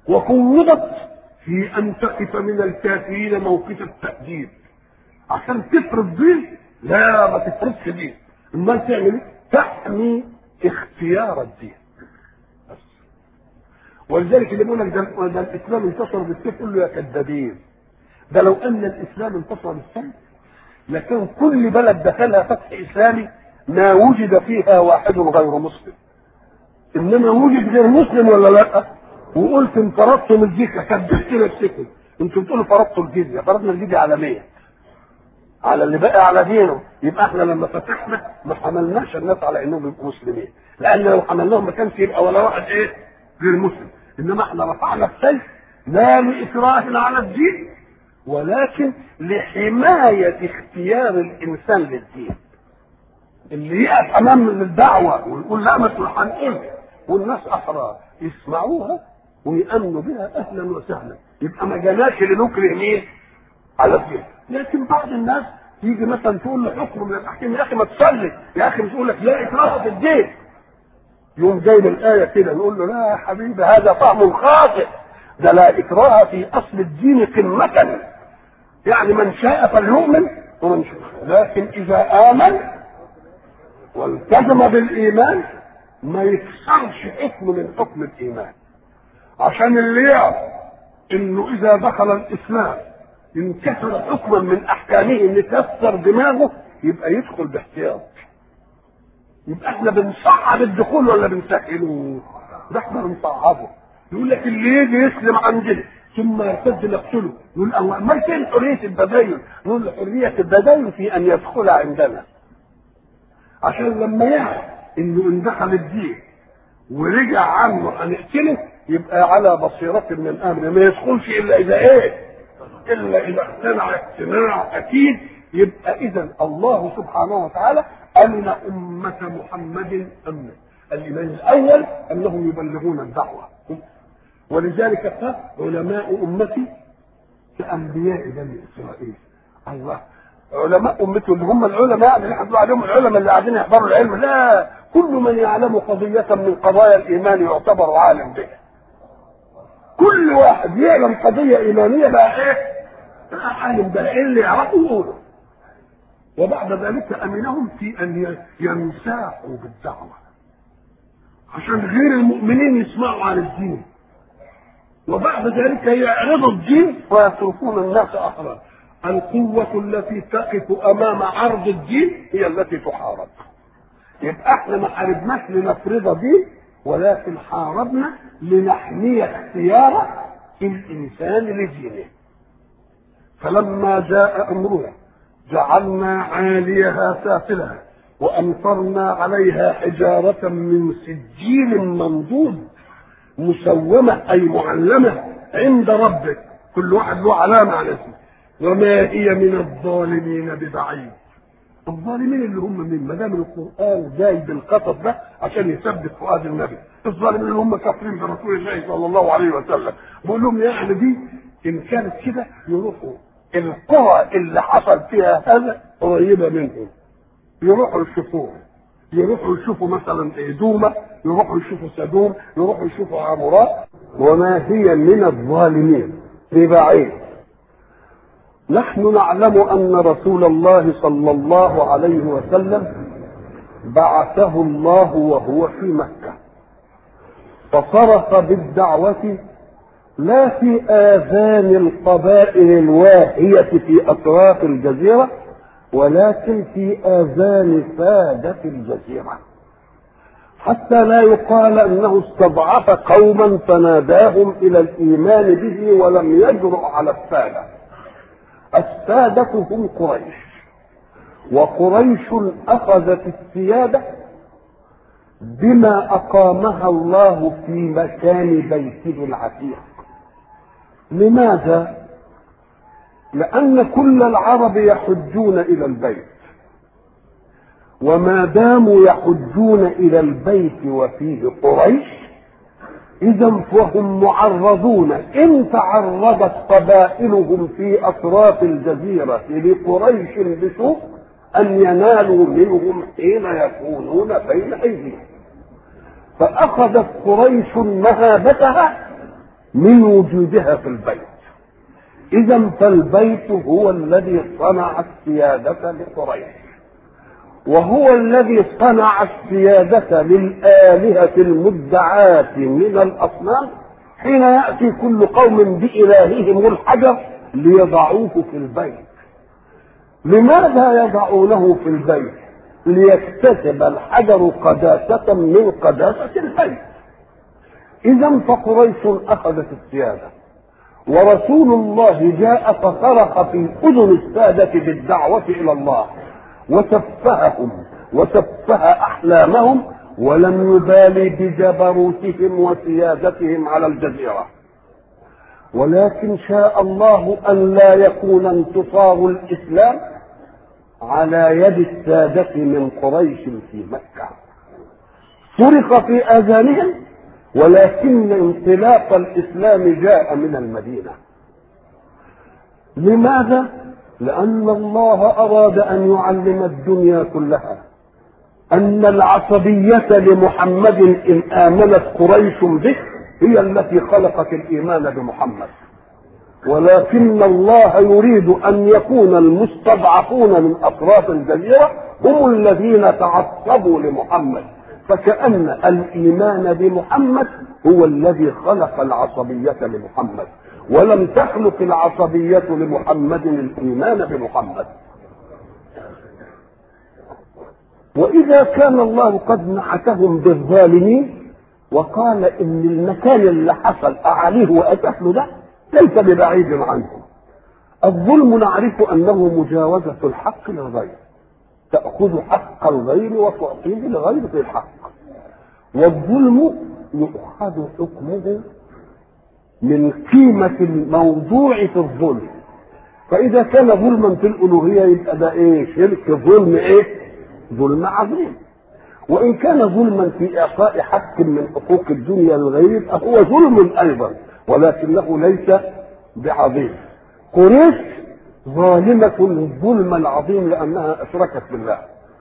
[SPEAKER 1] وقوضت في ان تقف من الكافرين موقف التأديب عشان تفرض دين لا ما تفرضش دين امال تعمل ايه؟ تحمي اختيار الدين بس ولذلك اللي بيقول لك ده, ده الاسلام انتصر بالسيف قول له يا كذابين ده لو ان الاسلام انتصر بالسيف لكن كل بلد دخلها فتح اسلامي ما وجد فيها واحد غير مسلم انما وجد غير مسلم ولا لا وقلت ان فرضتم الجزيه كذبت نفسكم انتم بتقولوا فرضتوا الجزيه فرضنا الجزيه على مين على اللي بقى على دينه يبقى احنا لما فتحنا ما حملناش الناس على انهم يبقوا مسلمين لان لو حملناهم ما كانش يبقى ولا واحد ايه غير مسلم انما احنا رفعنا السيف لا لاكراه على الدين ولكن لحمايه اختيار الانسان للدين اللي يقف امام الدعوه ويقول لا ما هنقول والناس احرار يسمعوها ويامنوا بها اهلا وسهلا يبقى ما جناش لنكره مين على الدين لكن بعض الناس يجي مثلا تقول له حكم من الاحكام يا اخي ما تصلي يا اخي مش يقول لك لا اكراه في الدين يوم جايب الايه كده نقول له لا يا حبيبي هذا فهم خاطئ ده لا اكراه في اصل الدين قمه يعني من شاء فليؤمن ومن شاء لكن اذا امن والتزم بالايمان ما يكسرش حكم من حكم الايمان عشان اللي يعرف انه اذا دخل الاسلام انكسر حكما من احكامه نكسر دماغه يبقى يدخل باحتياط يبقى احنا بنصعب الدخول ولا بنسهله ده احنا بنصعبه يقول لك اللي يجي يسلم عندنا ثم يرتد نقتله يقول الله ما كان حريه البدايل نقول حريه البدايل في ان يدخل عندنا عشان لما يعرف انه ان دخل الدين ورجع عنه هنقتله يبقى على بصيرة من الامر ما يدخلش الا اذا ايه الا اذا اقتنع اقتناع اكيد يبقى اذا الله سبحانه وتعالى امن امه محمد امنا الايمان الاول انهم يبلغون الدعوه ولذلك قال علماء امتي كانبياء بني اسرائيل الله علماء امته اللي هم العلماء اللي احنا عليهم العلماء اللي قاعدين يحضروا العلم لا كل من يعلم قضية من قضايا الإيمان يعتبر عالم بها. كل واحد يعلم قضية إيمانية بقى إيه؟ بقى عالم بقى إيه اللي يعرفه يقوله. وبعد ذلك أمنهم في أن ينساحوا بالدعوة. عشان غير المؤمنين يسمعوا عن الدين. وبعد ذلك يعرضوا الدين ويتركون الناس أحرار. القوة التي تقف أمام عرض الدين هي التي تحارب. يبقى احنا ما حاربناش لنفرض دين ولكن حاربنا لنحمي اختيار الانسان لدينه فلما جاء امرنا جعلنا عاليها سافلها وامطرنا عليها حجاره من سجيل منضود مسومه اي معلمه عند ربك كل واحد له علامه على اسمه وما هي من الظالمين ببعيد الظالمين اللي هم من ما دام القران جاي بالقصص ده عشان يثبت فؤاد النبي الظالمين اللي هم كافرين برسول الله صلى الله عليه وسلم بقول لهم يعني دي ان كانت كده يروحوا القرى اللي حصل فيها هذا قريبه منهم يروحوا يشوفوها يروحوا يشوفوا مثلا دومة يروحوا يشوفوا سدوم يروحوا يشوفوا عمراء وما هي من الظالمين ببعيد نحن نعلم ان رسول الله صلى الله عليه وسلم بعثه الله وهو في مكه فصرخ بالدعوه لا في اذان القبائل الواهيه في اطراف الجزيره ولكن في اذان ساده الجزيره حتى لا يقال انه استضعف قوما فناداهم الى الايمان به ولم يجرؤ على الساده السادة هم قريش وقريش أخذت السيادة بما أقامها الله في مكان بيته العتيق لماذا؟ لأن كل العرب يحجون إلى البيت وما داموا يحجون إلى البيت وفيه قريش إذا فهم معرضون إن تعرضت قبائلهم في أطراف الجزيرة لقريش بسوء أن ينالوا منهم حين يكونون بين أيديهم فأخذت قريش مهابتها من وجودها في البيت إذا فالبيت هو الذي صنع السيادة لقريش وهو الذي صنع السيادة للآلهة المدعاة من الأصنام حين يأتي كل قوم بإلههم الحجر ليضعوه في البيت لماذا يضعونه في البيت ليكتسب الحجر قداسة من قداسة البيت إذا فقريش أخذت السيادة ورسول الله جاء فصرخ في أذن السادة بالدعوة إلى الله وسفههم وسفه أحلامهم ولم يبالي بجبروتهم وسيادتهم على الجزيرة ولكن شاء الله أن لا يكون انتصار الإسلام على يد السادة من قريش في مكة صرخ في آذانهم ولكن انطلاق الإسلام جاء من المدينة لماذا؟ لأن الله أراد أن يعلم الدنيا كلها أن العصبية لمحمد إن آمنت قريش به هي التي خلقت الإيمان بمحمد ولكن الله يريد أن يكون المستضعفون من أطراف الجزيرة هم الذين تعصبوا لمحمد فكأن الإيمان بمحمد هو الذي خلق العصبية لمحمد ولم تخلق العصبية لمحمد الإيمان بمحمد وإذا كان الله قد نعتهم بالظالمين وقال إن المكان اللي حصل أعليه وأتحله ده ليس ببعيد عنهم الظلم نعرف أنه مجاوزة الحق للغير تأخذ حق الغير وتعطيه لغير في الحق والظلم يؤخذ حكمه من قيمة الموضوع في الظلم فإذا كان ظلما في الألوهية يبقى ده إيه شرك ظلم إيه ظلم عظيم وإن كان ظلما في إعطاء حق من حقوق الدنيا للغير فهو ظلم أيضا ولكنه ليس بعظيم قريش ظالمة الظلم العظيم لأنها أشركت بالله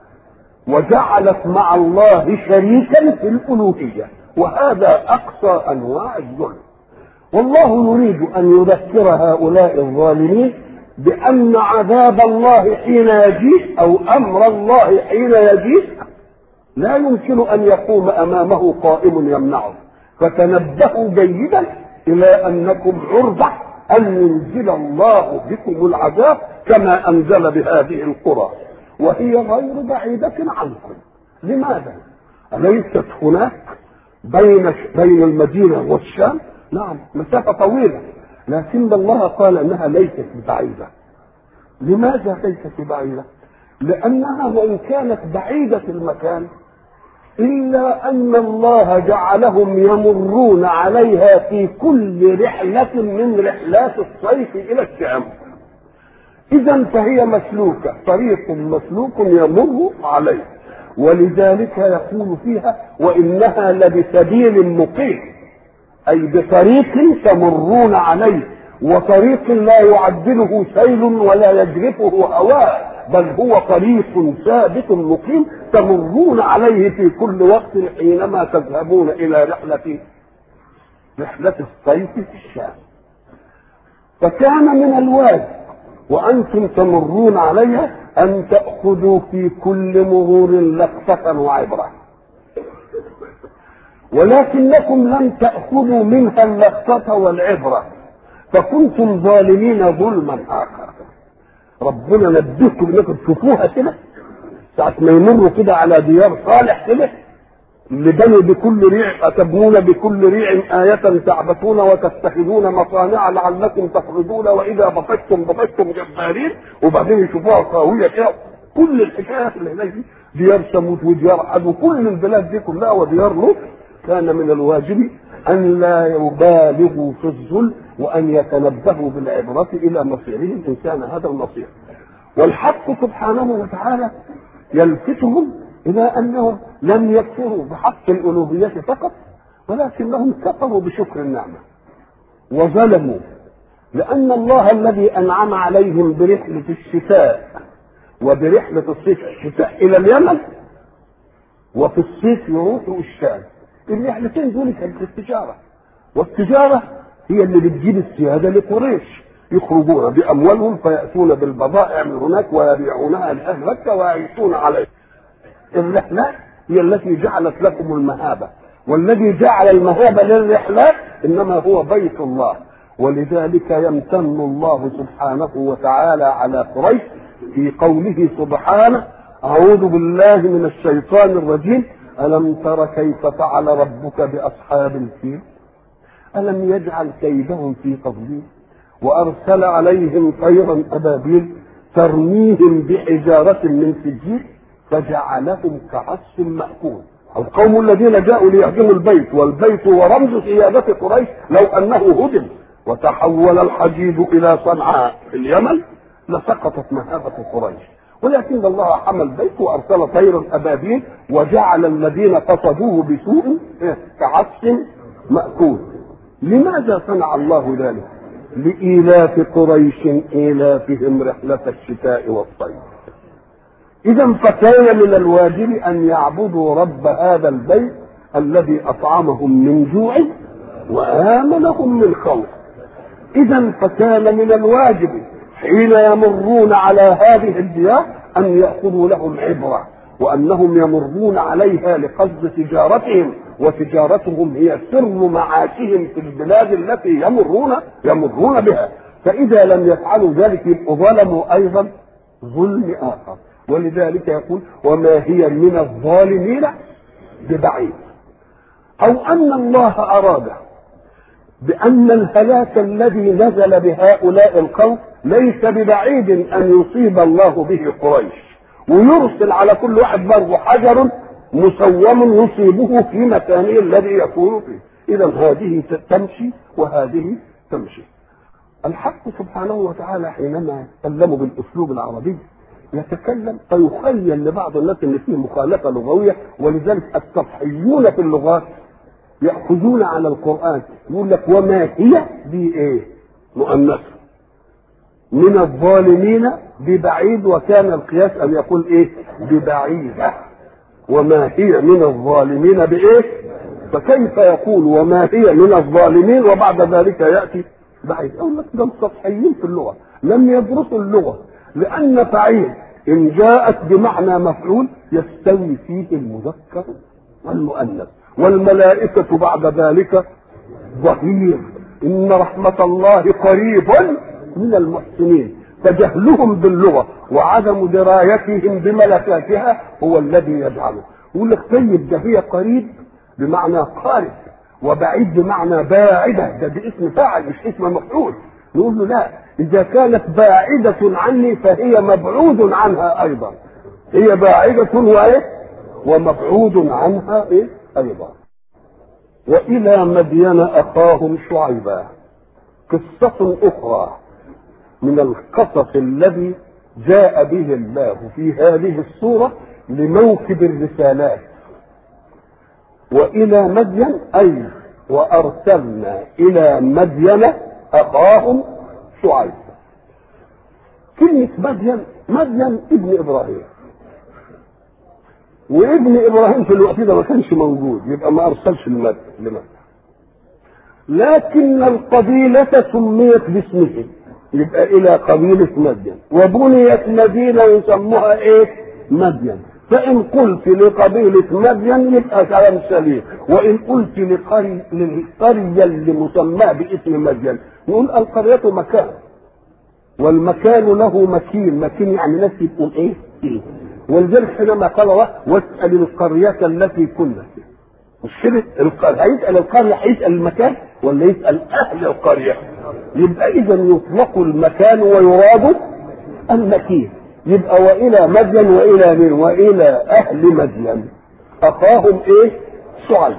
[SPEAKER 1] وجعلت مع الله شريكا في الألوهية وهذا أقصى أنواع الظلم والله يريد أن يذكر هؤلاء الظالمين بأن عذاب الله حين يجيء أو أمر الله حين يجيء لا يمكن أن يقوم أمامه قائم يمنعه فتنبهوا جيدا إلى أنكم عرضة أن ينزل الله بكم العذاب كما أنزل بهذه القرى وهي غير بعيدة عنكم لماذا؟ أليست هناك بين بين المدينة والشام نعم مسافة طويلة لكن الله قال انها ليست بعيدة لماذا ليست بعيدة لانها وان كانت بعيدة المكان الا ان الله جعلهم يمرون عليها في كل رحلة من رحلات الصيف الى الشام اذا فهي مسلوكة طريق مسلوك يمر عليه ولذلك يقول فيها وانها لبسبيل مقيم أي بطريق تمرون عليه وطريق لا يعدله سيل ولا يجرفه هواء بل هو طريق ثابت مقيم تمرون عليه في كل وقت حينما تذهبون إلى رحلة رحلة الصيف في الشام فكان من الواجب وأنتم تمرون عليها أن تأخذوا في كل مرور لقطة وعبرة ولكنكم لم تأخذوا منها اللقطة والعبرة فكنتم ظالمين ظلما آخر ربنا نبهكم انكم تشوفوها كده ساعة ما يمروا كده على ديار صالح كده اللي بنوا بكل ريع أتبنون بكل ريع آية تعبثون وتتخذون مصانع لعلكم تخرجون وإذا بطشتم بطشتم جبارين وبعدين يشوفوها خاوية كده كل الحكايات اللي هناك دي ديار ثمود وديار عاد وكل البلاد دي كلها وديار لوط كان من الواجب أن لا يبالغوا في الظلم وأن يتنبهوا بالعبرة إلى مصيرهم إن كان هذا المصير والحق سبحانه وتعالى يلفتهم إلى أنهم لم يكفروا بحق الألوهية فقط ولكنهم كفروا بشكر النعمة وظلموا لأن الله الذي أنعم عليهم برحلة الشتاء وبرحلة الصيف الشتاء إلى اليمن وفي الصيف يروحوا الشام الرحلتين دول كانت التجارة والتجارة هي اللي بتجيب السياده لقريش يخرجون باموالهم فياتون بالبضائع من هناك ويبيعونها لاهل مكه ويعيشون عليها الرحلات هي التي جعلت لكم المهابه والذي جعل المهابه للرحلات انما هو بيت الله ولذلك يمتن الله سبحانه وتعالى على قريش في قوله سبحانه اعوذ بالله من الشيطان الرجيم الم تر كيف فعل ربك باصحاب الفيل الم يجعل كيدهم في تضليل وارسل عليهم طيرا ابابيل ترميهم بحجاره من سجيل فجعلهم كعصف ماكول القوم الذين جاءوا ليهدموا البيت والبيت هو رمز سيادة قريش لو أنه هدم وتحول الحديد إلى صنعاء في اليمن لسقطت مهابة قريش ولكن الله حمى البيت وأرسل طيرا أبابيل وجعل الذين قصدوه بسوء كعصف مأكول لماذا صنع الله ذلك؟ لإيلاف قريش إيلافهم رحلة الشتاء والصيف إذا فكان من الواجب أن يعبدوا رب هذا البيت الذي أطعمهم من جوع وآمنهم من خوف إذا فكان من الواجب حين يمرون على هذه الديار أن يأخذوا لهم عبرة وأنهم يمرون عليها لقصد تجارتهم وتجارتهم هي سر معاشهم في البلاد التي يمرون يمرون بها فإذا لم يفعلوا ذلك يبقوا ظلموا أيضا ظلم آخر ولذلك يقول وما هي من الظالمين ببعيد او ان الله اراد بان الهلاك الذي نزل بهؤلاء القوم ليس ببعيد ان يصيب الله به قريش ويرسل على كل واحد برضه حجر مسوم يصيبه في مكانه الذي يكون فيه اذا هذه تمشي وهذه تمشي الحق سبحانه وتعالى حينما يتكلم بالاسلوب العربي يتكلم فيخيل لبعض الناس ان فيه مخالفه لغويه ولذلك السطحيون في اللغات ياخذون على القران يقول لك وما هي دي ايه؟ مؤنثه من الظالمين ببعيد وكان القياس ان يقول ايه؟ ببعيده وما هي من الظالمين بايه؟ فكيف يقول وما هي من الظالمين وبعد ذلك ياتي بعيد اقول لك ده السطحيين في اللغه لم يدرسوا اللغه لأن فعيل إن جاءت بمعنى مفعول يستوي فيه المذكر والمؤنث والملائكة بعد ذلك ظهير إن رحمة الله قريب من المحسنين فجهلهم باللغة وعدم درايتهم بملكاتها هو الذي يجعله يقول لك طيب ده هي قريب بمعنى قارب وبعيد بمعنى باعدة ده باسم فاعل مش اسم مفعول نقول له لا إذا كانت باعدة عني فهي مبعود عنها أيضا هي باعدة وإيه؟ ومبعود عنها إيه؟ أيضا وإلى مدين أخاهم شعيبا قصة أخرى من القصص الذي جاء به الله في هذه السورة لموكب الرسالات وإلى مدين أي وأرسلنا إلى مدين أخاهم شعيب كلمة مدين مدين ابن إبراهيم وابن إبراهيم في الوقت ده ما كانش موجود يبقى ما أرسلش لمكة لمكة لكن القبيلة سميت باسمه يبقى إلى قبيلة مدين وبنيت مدينة يسموها إيه؟ مدين فإن قلت لقبيلة مدين يبقى كلام سليم وإن قلت لقرية للقرية اللي مسماه باسم مدين نقول القرية مكان والمكان له مكين مكين يعني ناس يبقوا ايه؟ إيه؟ ولذلك حينما قال الله واسأل القرية التي كنا فيها مش كده؟ القرية هيسأل القرية هيسأل المكان ولا يسأل أهل القرية؟ يبقى إذا يطلق المكان ويراد المكين يبقى وإلى مدين وإلى من وإلى أهل مدين أخاهم إيه؟ شعيب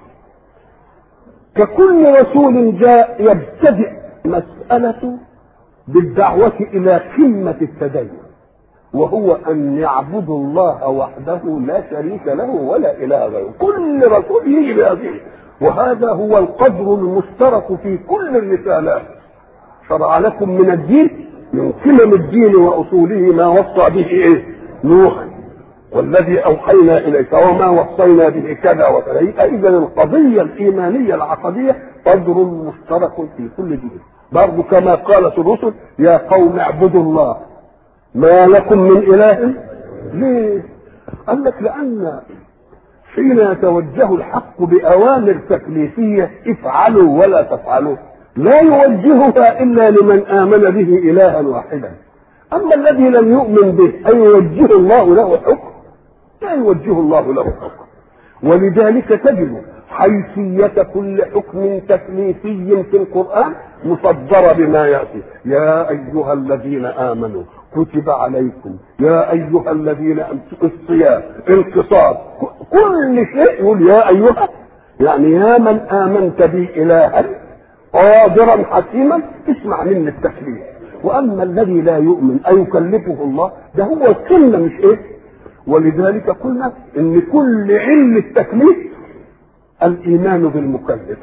[SPEAKER 1] ككل رسول جاء يبتدئ مسألة بالدعوة إلى قمة التدين وهو أن يعبدوا الله وحده لا شريك له ولا إله غيره كل رسول يجي بهذه وهذا هو القدر المشترك في كل الرسالات شرع لكم من الدين من قمم الدين وأصوله ما وصى به إيه؟ نوح والذي اوحينا اليك وما وصينا به كذا وكذا يبقى اذا القضيه الايمانيه العقديه قدر مشترك في كل دين برضه كما قالت الرسل يا قوم اعبدوا الله ما لكم من اله ليه؟ قال لك لان حين يتوجه الحق باوامر تكليفيه افعلوا ولا تفعلوا لا يوجهها الا لمن امن به الها واحدا اما الذي لم يؤمن به ان يوجه الله له حكم لا يوجه الله له حكم ولذلك تجد حيثية كل حكم تكليفي في القرآن مصدرة بما يأتي يا أيها الذين آمنوا كتب عليكم يا أيها الذين أمسكوا الصيام القصاص كل شيء يقول يا أيها يعني يا من آمنت بي إلها قادرا حكيما اسمع مني التكليف واما الذي لا يؤمن ايكلفه الله ده هو السنه مش ايه ولذلك قلنا ان كل علم التكليف الايمان بالمكلف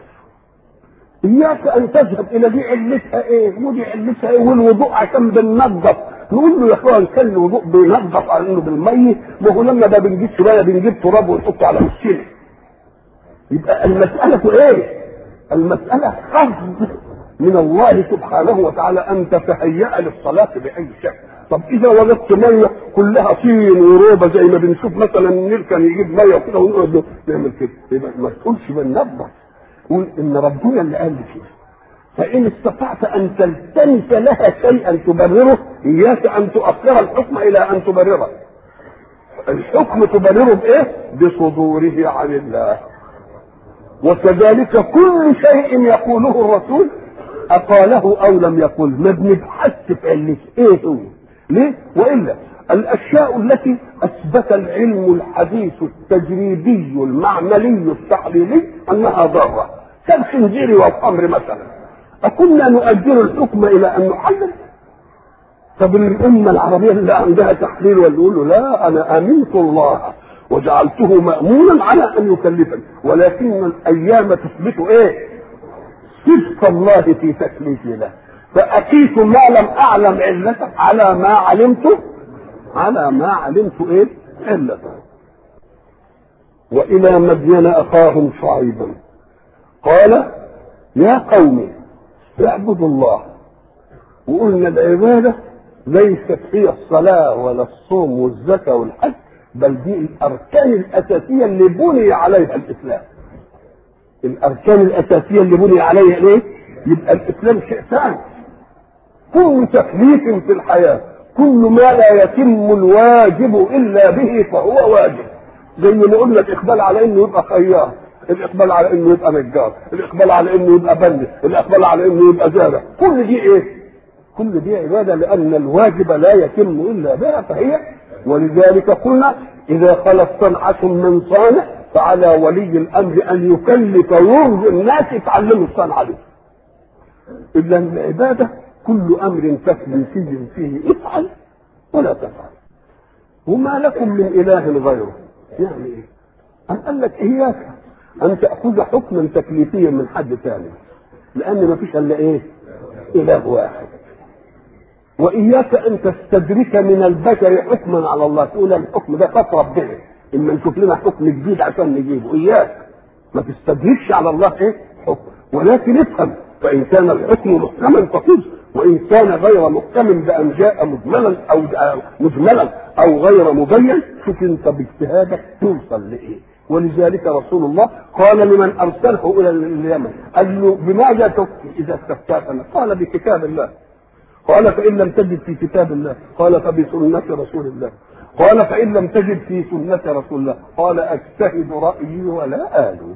[SPEAKER 1] اياك ان تذهب الى دي علتها ايه ودي علتها ايه والوضوء عشان بننظف نقول له يا اخوان كان الوضوء بينظف على انه بالميه ما هو لما ده بنجيب شويه بنجيب تراب ونحطه على وشنا يبقى المساله ايه المساله قصد من الله سبحانه وتعالى ان تتهيأ للصلاه باي شكل طب اذا وجدت ميه كلها طين وروبه زي ما بنشوف مثلا النيل كان يجيب ميه وكده ونقعد نعمل كده يبقى ما تقولش بننظف قول ان ربنا اللي قال لي كده فان استطعت ان تلتمس لها شيئا تبرره اياك ان تؤخر الحكم الى ان تبرره الحكم تبرره بايه بصدوره عن الله وكذلك كل شيء يقوله الرسول أقاله أو لم يقل ما بنبحث في علته إيه هو ليه وإلا الأشياء التي أثبت العلم الحديث التجريبي المعملي التحليلي أنها ضارة كالخنزير والخمر مثلا أكنا نؤجل الحكم إلى أن نحلل طب الأمة العربية اللي عندها تحليل واللي يقول له لا أنا آمنت الله وجعلته مأمونا على أن يكلفني ولكن الأيام تثبت إيه؟ صدق الله في تكليفي له فأقيت ما لم أعلم علته على ما علمته على ما علمت إيه؟ علته وإلى مدين أخاهم شعيبا قال يا قوم اعبدوا الله وقلنا العبادة ليست هي الصلاة ولا الصوم والزكاة والحج بل دي الأركان الأساسية اللي بني عليها الإسلام الأركان الأساسية اللي بني عليها إيه؟ يبقى الإسلام شيء ثاني كل تكليف في الحياة كل ما لا يتم الواجب إلا به فهو واجب زي ما قلنا الإقبال على إنه يبقى خيار الإقبال على إنه يبقى نجار الإقبال على إنه يبقى بني الإقبال على إنه يبقى زارع كل دي إيه؟ كل دي عبادة لأن الواجب لا يتم إلا بها فهي ولذلك قلنا إذا خلت صنعة من صانع فعلى ولي الأمر أن يكلف ويرجي الناس يتعلموا الصنعة دي إلا العبادة كل أمر تكليفي فيه افعل ولا تفعل وما لكم من إله غيره يعني إيه؟ أم قال لك إياك أن تأخذ حكما تكليفيا من حد ثاني لأن ما فيش إلا إيه؟ إله واحد واياك ان تستدرك من البشر حكما على الله تقول الحكم ده خط ربنا اما نشوف لنا حكم جديد عشان نجيبه اياك ما تستدركش على الله ايه حكم ولكن افهم فان كان الحكم محكما فخذ وان كان غير محكم بان جاء مجملا او مجملا او غير مبين شوف انت باجتهادك توصل لايه ولذلك رسول الله قال لمن ارسله الى اليمن قال له بماذا تفتي اذا استفتاك قال بكتاب الله قال فإن لم تجد في كتاب الله قال فبسنة رسول الله قال فإن لم تجد في سنة رسول الله قال أجتهد رأيي ولا آلو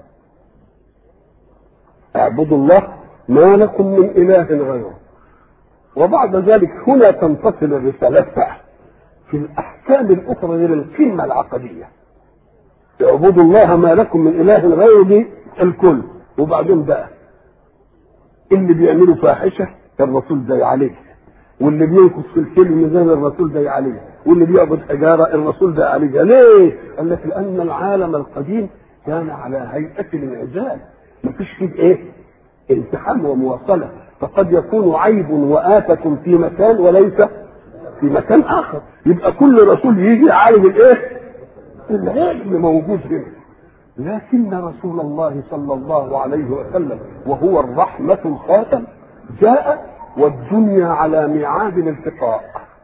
[SPEAKER 1] اعبدوا الله ما لكم من إله غيره وبعد ذلك هنا تنفصل الرسالات بقى في الأحكام الأخرى غير القمة العقدية اعبدوا الله ما لكم من إله غيره دي الكل وبعدين بقى اللي بيعملوا فاحشة الرسول زي عليه واللي بينقص في الكيل ميزان الرسول ده عليه واللي بيعبد حجاره الرسول ده عليه ليه؟ قال لك لان العالم القديم كان على هيئه الانعزال مفيش فيه ايه؟ التحام ومواصله فقد يكون عيب وآفة في مكان وليس في مكان آخر يبقى كل رسول يجي يعالج الايه؟ العلم موجود هنا لكن رسول الله صلى الله عليه وسلم وهو الرحمة الخاتم جاء والدنيا على ميعاد الالتقاء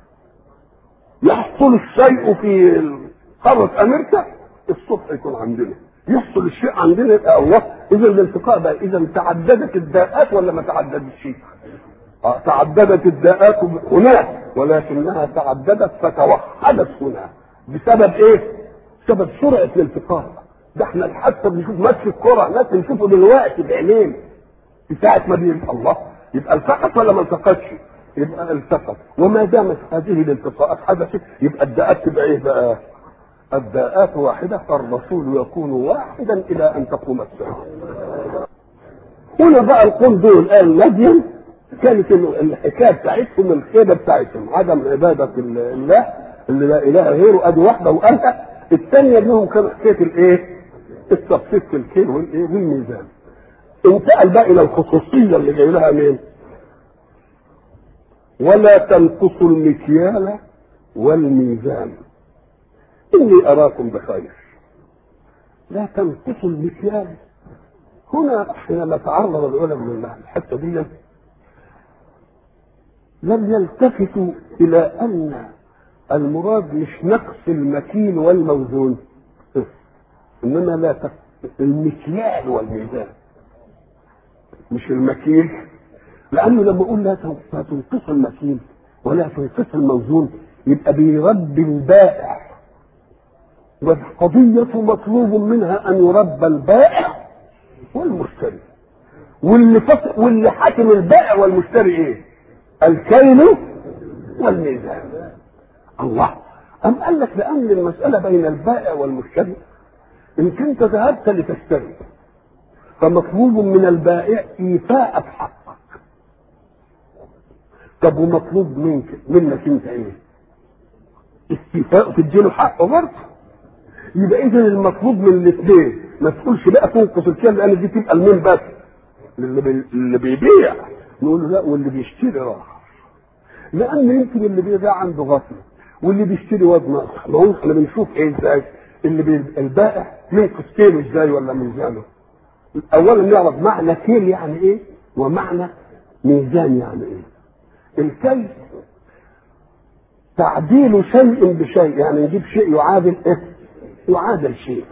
[SPEAKER 1] يحصل الشيء في قارة أمريكا الصبح يكون عندنا يحصل الشيء عندنا يبقى الله إذا الالتقاء بقى إذا تعددت الداءات ولا ما تعددتش؟ آه تعددت الداءات هناك ولكنها تعددت فتوحدت هنا بسبب ايه؟ بسبب سرعة الالتقاء ده احنا حتى بنشوف ماتش الكرة ناس بنشوفه دلوقتي بعينين ساعة ما بيبقى الله يبقى التقط ولا ما التقطش؟ يبقى التقط وما دامت هذه الالتقاءات حدثت يبقى الداءات تبقى ايه بقى؟ الداءات واحدة فالرسول يكون واحدا إلى أن تقوم الساعة. هنا بقى القوم دول الآن مدين كانت الحكاية بتاعتهم الخيبة بتاعتهم عدم عبادة الله اللي لا إله غيره أدي واحدة وأنت الثانية منهم كان حكاية الإيه؟ التصفيق في الكيل والإيه؟ والميزان. انتقل بقى إلى الخصوصية اللي جاي لها مين؟ ولا تنقصوا المكيال والميزان إني أراكم بخير لا تنقصوا المكيال هنا حينما تعرض العلماء الحته دي لم يلتفتوا إلى أن المراد مش نقص المكيل والموزون إنما لا تق... المكيال والميزان مش المكيل لأنه لما أقول لا تنقص المكيل ولا تنقص الموزون يبقى بيربي البائع والقضية مطلوب منها أن يربى البائع والمشتري واللي فصل واللي حاكم البائع والمشتري ايه؟ الكيل والميزان الله أم قال لك لأن المسألة بين البائع والمشتري إن كنت ذهبت لتشتري فمطلوب من البائع إيفاء حقك طب ومطلوب منك منك أنت إيه؟ استيفاء تديله حقه برضه يبقى إذا المطلوب من الاثنين ما تقولش بقى تنقص الكيل لأن دي تبقى لمين بس؟ اللي, بي... اللي بيبيع نقول له لا واللي بيشتري راح لان يمكن اللي بيبيع عنده غفله واللي بيشتري وزن ناقص ما هو احنا بنشوف ايه ازاي اللي بي... البائع ينقص كيلو ازاي ولا ميزانه اولا نعرف معنى كيل يعني ايه ومعنى ميزان يعني ايه الكيل تعديل شيء بشيء يعني نجيب شيء يعادل ايه يعادل شيء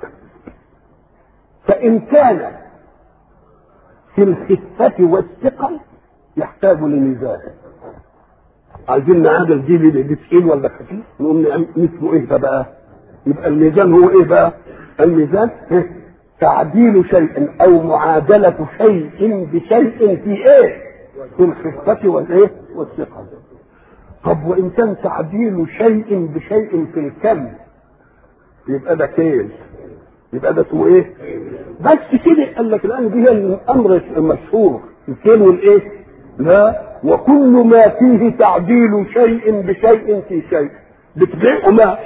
[SPEAKER 1] فان كان في الخفة والثقل يحتاج لميزان عايزين نعادل دي دي تقيل ولا خفيف نقوم نسمه ايه ده بقى يبقى الميزان هو ايه بقى الميزان إيه؟ تعديل شيء او معادلة شيء بشيء في ايه في الخفة والايه والثقل طب وان كان تعديل شيء بشيء في الكم يبقى ده كيل يبقى ده اسمه ايه بس كده قال لك الان دي هي الامر المشهور الكيل والايه لا وكل ما فيه تعديل شيء بشيء في شيء بتبيع قماش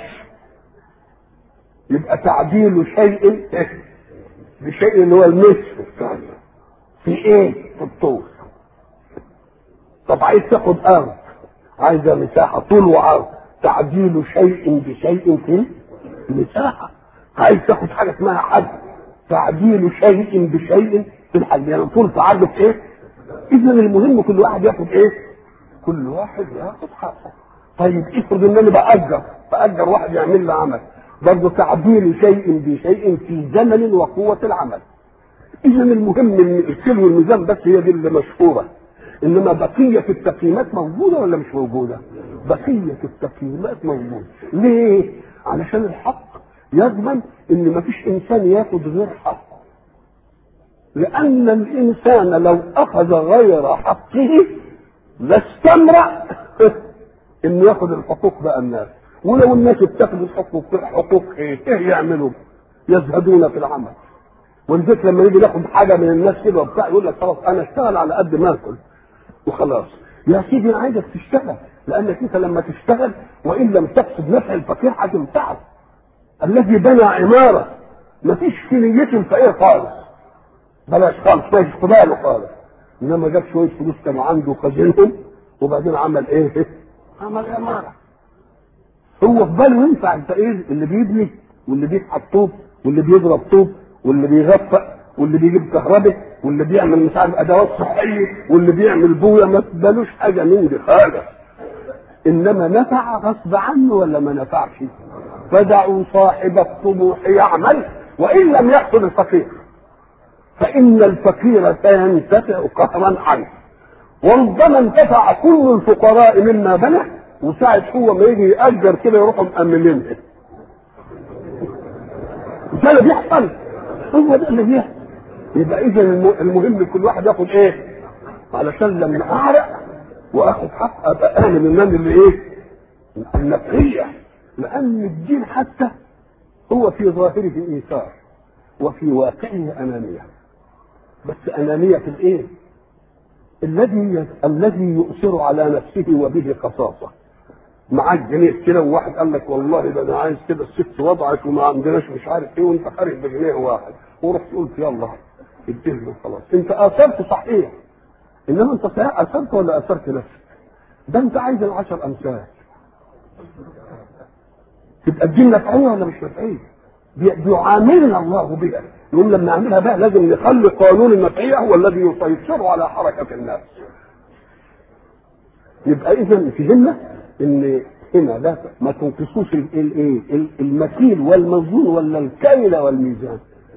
[SPEAKER 1] يبقى تعديل شيء بشيء اللي هو النصف في ايه في الطول طب عايز تاخد ارض عايزه مساحه طول وعرض تعديل شيء بشيء في المساحه عايز تاخد حاجه اسمها حد تعديل شيء بشيء في الحد يعني طول في عرض في ايه اذا المهم كل واحد ياخد ايه كل واحد ياخد حقه طيب افرض ان انا باجر باجر واحد يعمل لي عمل برضه تعديل شيء بشيء في زمن وقوه العمل اذا المهم ان الكيل والميزان بس هي دي اللي مشهوره انما بقيه التقييمات موجوده ولا مش موجوده بقيه التقييمات موجوده ليه علشان الحق يضمن ان مفيش انسان ياخد غير حقه لان الانسان لو اخذ غير حقه لاستمر انه ياخذ الحقوق بقى الناس ولو الناس اتخذوا الحقوق حقوق ايه؟ ايه يعملوا؟ يزهدون في العمل ولذلك لما يجي ياخد حاجه من الناس كده وبتاع يقول لك خلاص انا اشتغل على قد ما اكل وخلاص يا سيدي انا عايزك تشتغل لانك انت لما تشتغل وان لم تقصد نفع الفقير هتنفعه الذي بنى عماره ما فيش في نيته الفقير خالص بلاش خالص ما يجي باله خالص انما جاب شويه فلوس كانوا عنده خزنهم وبعدين عمل ايه؟ عمل عماره هو في باله ينفع الفقير اللي بيبني واللي بيسحب طوب واللي بيضرب طوب واللي بيغفق واللي بيجيب كهرباء واللي بيعمل مش عارف ادوات صحيه واللي بيعمل بويه ما تبالوش حاجه من دي خالص انما نفع غصب عنه ولا ما نفعش فدعوا صاحب الطموح يعمل وان لم يحصل الفقير فان الفقير سينتفع قهرا عنه وربما انتفع كل الفقراء مما بنى وساعة هو ما يجي يأجر كده يروحوا مأمنينها ده اللي بيحصل هو ده اللي بيحصل يبقى اذا المهم كل واحد ياخد ايه علشان لما اعرق واخد حق ابقى اهل من من اللي ايه النفعيه لان الدين حتى هو في ظاهره ايثار وفي واقعه انانيه بس انانيه في الايه الذي الذي يؤثر على نفسه وبه قصاصه معاك جنيه كده وواحد قال لك والله ده انا عايز كده الست وضعت وما عندناش مش عارف ايه وانت خارج بجنيه واحد ورحت قلت يلا اديه خلاص انت اثرت صحيح انما انت صحيح اثرت ولا اثرت نفسك ده انت عايز العشر امثال تبقى الدين نفعيه ولا مش نفعيه بيعاملنا الله بها يقول لما نعملها بقى لازم نخلي قانون النفعيه هو الذي يسيطر على حركه الناس يبقى اذا فهمنا ان هنا لا ما تنقصوش الايه المكيل والموزون ولا الكيل والميزان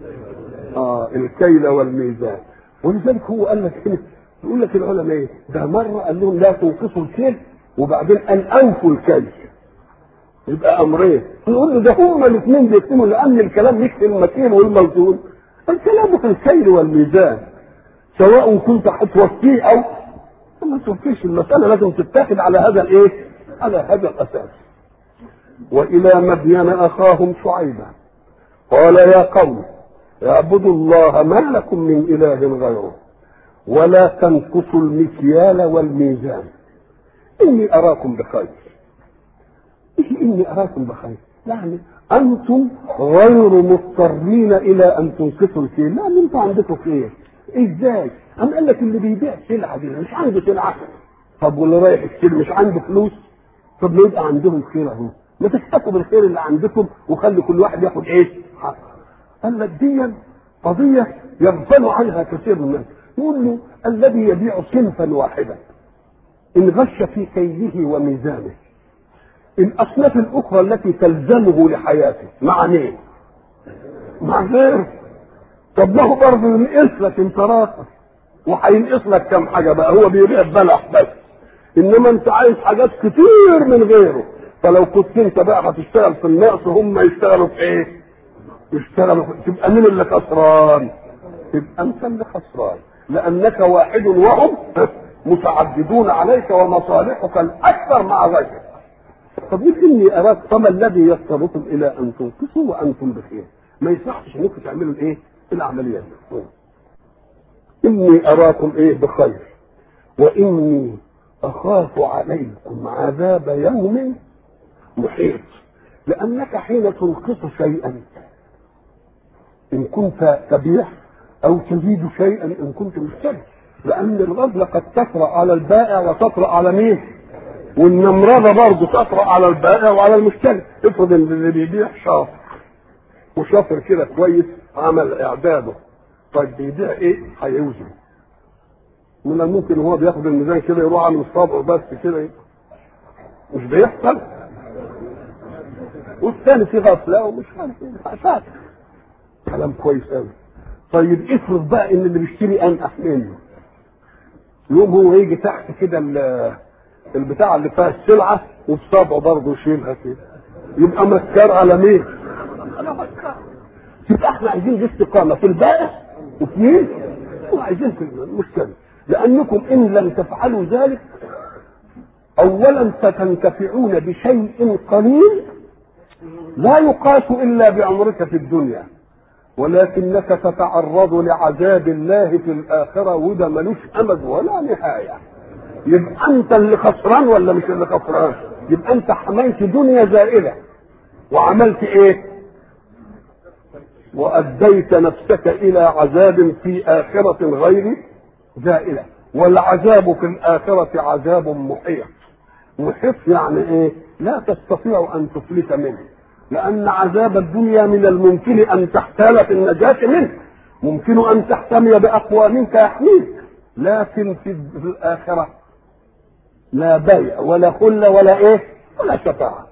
[SPEAKER 1] اه الكيل والميزان ولذلك هو قال لك هنا يقول لك العلماء ايه ده مره قال لهم لا تنقصوا الكيل وبعدين ان اوفوا الكيل يبقى امرين نقول له ده هما الاثنين بيكتموا لان الكلام مش في المكيل والموزون الكلام في الكيل والميزان سواء كنت هتوفيه او ما توفيش المساله لازم تتاخد على هذا الايه؟ على هذا الاساس والى مدين اخاهم شعيبا قال يا قوم اعبدوا الله ما لكم من اله غيره ولا تنقصوا المكيال والميزان اني اراكم بخير ايش اني اراكم بخير يعني انتم غير مضطرين الى ان تنقصوا الكيل لا انتم عندكم خير ازاي أم قال لك اللي بيبيع سلعه دي مش عنده سلعه طب واللي رايح يشتري مش عنده فلوس طب ما يبقى عندهم خير اهو ما تفتكوا بالخير اللي عندكم وخلي كل واحد ياخد ايه حق قال لك دي قضيه يغفل عنها كثير من الناس يقول له الذي يبيع صنفا واحدا ان غش في كيله وميزانه الاصناف الاخرى التي تلزمه لحياته مع مين؟ مع غيره طب ما هو برضه ينقص لك انت راقص وهينقص لك كم حاجه بقى هو بيبيع بلح بس انما انت عايز حاجات كتير من غيره فلو كنت انت بقى هتشتغل في النقص هم يشتغلوا في ايه؟ يشتغلوا في... تبقى مين اللي خسران؟ تبقى انت اللي خسران لانك واحد وهم متعددون عليك ومصالحك الاكثر مع غيرك طب اني اراك فما الذي يضطركم الى ان تنقصوا وانتم بخير ما يصحش انكم تعملوا الايه؟ العمليات دي اني اراكم ايه بخير واني اخاف عليكم عذاب يوم محيط لانك حين تنقص شيئا ان كنت تبيع او تزيد شيئا ان كنت مشتري لان الغزل قد تطرا على البائع وتطرا على مين والنمرضه برضه تطرا على البائع وعلى المشتري افرض ان اللي بيبيع شاطر وشاطر كده كويس عمل اعداده طيب بيبيع ايه هيوزن من الممكن هو بياخد الميزان كده يروح على الصابع بس كده مش بيحصل والثاني في غفله ومش عارف ايه فاتح كلام كويس قوي طيب افرض بقى ان اللي بيشتري انقح منه يوم هو يجي تحت كده البتاع اللي فيها السلعه وبصابعه برضه يشيلها كده يبقى مكار على مين؟ على مكار يبقى احنا عايزين الاستقامه في البائع واثنين وعايزين في المشتري لانكم ان لم تفعلوا ذلك اولا ستنتفعون بشيء قليل لا يقاس الا بعمرك في الدنيا ولكنك تتعرض لعذاب الله في الاخره وده ملوش امد ولا نهايه يبقى انت اللي خسران ولا مش اللي خسران يبقى انت حملت دنيا زائله وعملت ايه واديت نفسك الى عذاب في اخره غير زائله والعذاب في الاخره عذاب محيط محيط يعني ايه لا تستطيع ان تفلت منه لأن عذاب الدنيا من الممكن أن تحتال في النجاة منه ممكن أن تحتمي بأقوى منك يحميك لكن في الآخرة لا بيع ولا خلة ولا إيه ولا شفاعة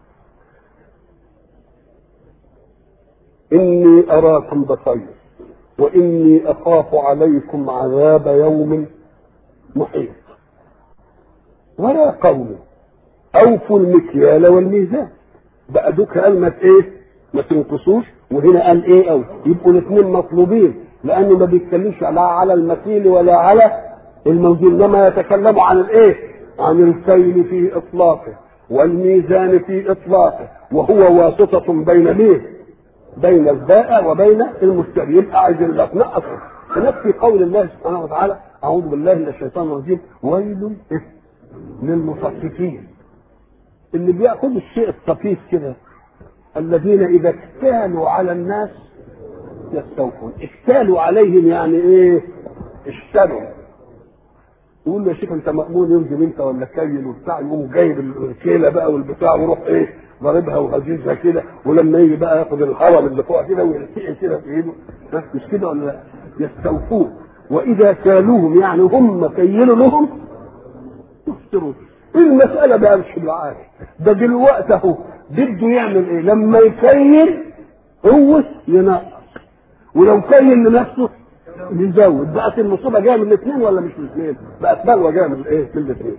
[SPEAKER 1] إني أراكم بخير وإني أخاف عليكم عذاب يوم محيط ويا قوم أوفوا المكيال والميزان بقى دوك قال ما ايه ما تنقصوش وهنا قال ايه او يبقوا الاثنين مطلوبين لانه ما بيتكلمش لا على المكيل ولا على الموزون انما يتكلم عن الايه عن الكيل في اطلاقه والميزان في اطلاقه وهو واسطة بين مين بين البائع وبين المشتري يبقى عايز الله تنقص هناك في قول الله سبحانه وتعالى اعوذ بالله من الشيطان الرجيم ويل للمطففين اللي بياخذوا الشيء الطفيف كده الذين اذا اكتالوا على الناس يستوفون اكتالوا عليهم يعني ايه اشتروا يقول له يا شيخ انت مأمون ينزل انت ولا كايل وبتاع يقوم جايب الكيله بقى والبتاع ويروح ايه ضاربها وهزيزها كده ولما يجي بقى ياخد الهرم اللي فوق كده ويلتقي كده في ايده مش كده ولا لا؟ يستوفون واذا كالوهم يعني هم كيلوا لهم يخسرون المسألة بقى مش بالعافية ده دلوقتي اهو بده يعمل ايه لما يكيل هو ينقص ولو كيل لنفسه يزود بقت المصيبة جاية من الاثنين ولا مش من الاثنين بقت بلوى جاية من ايه من الاثنين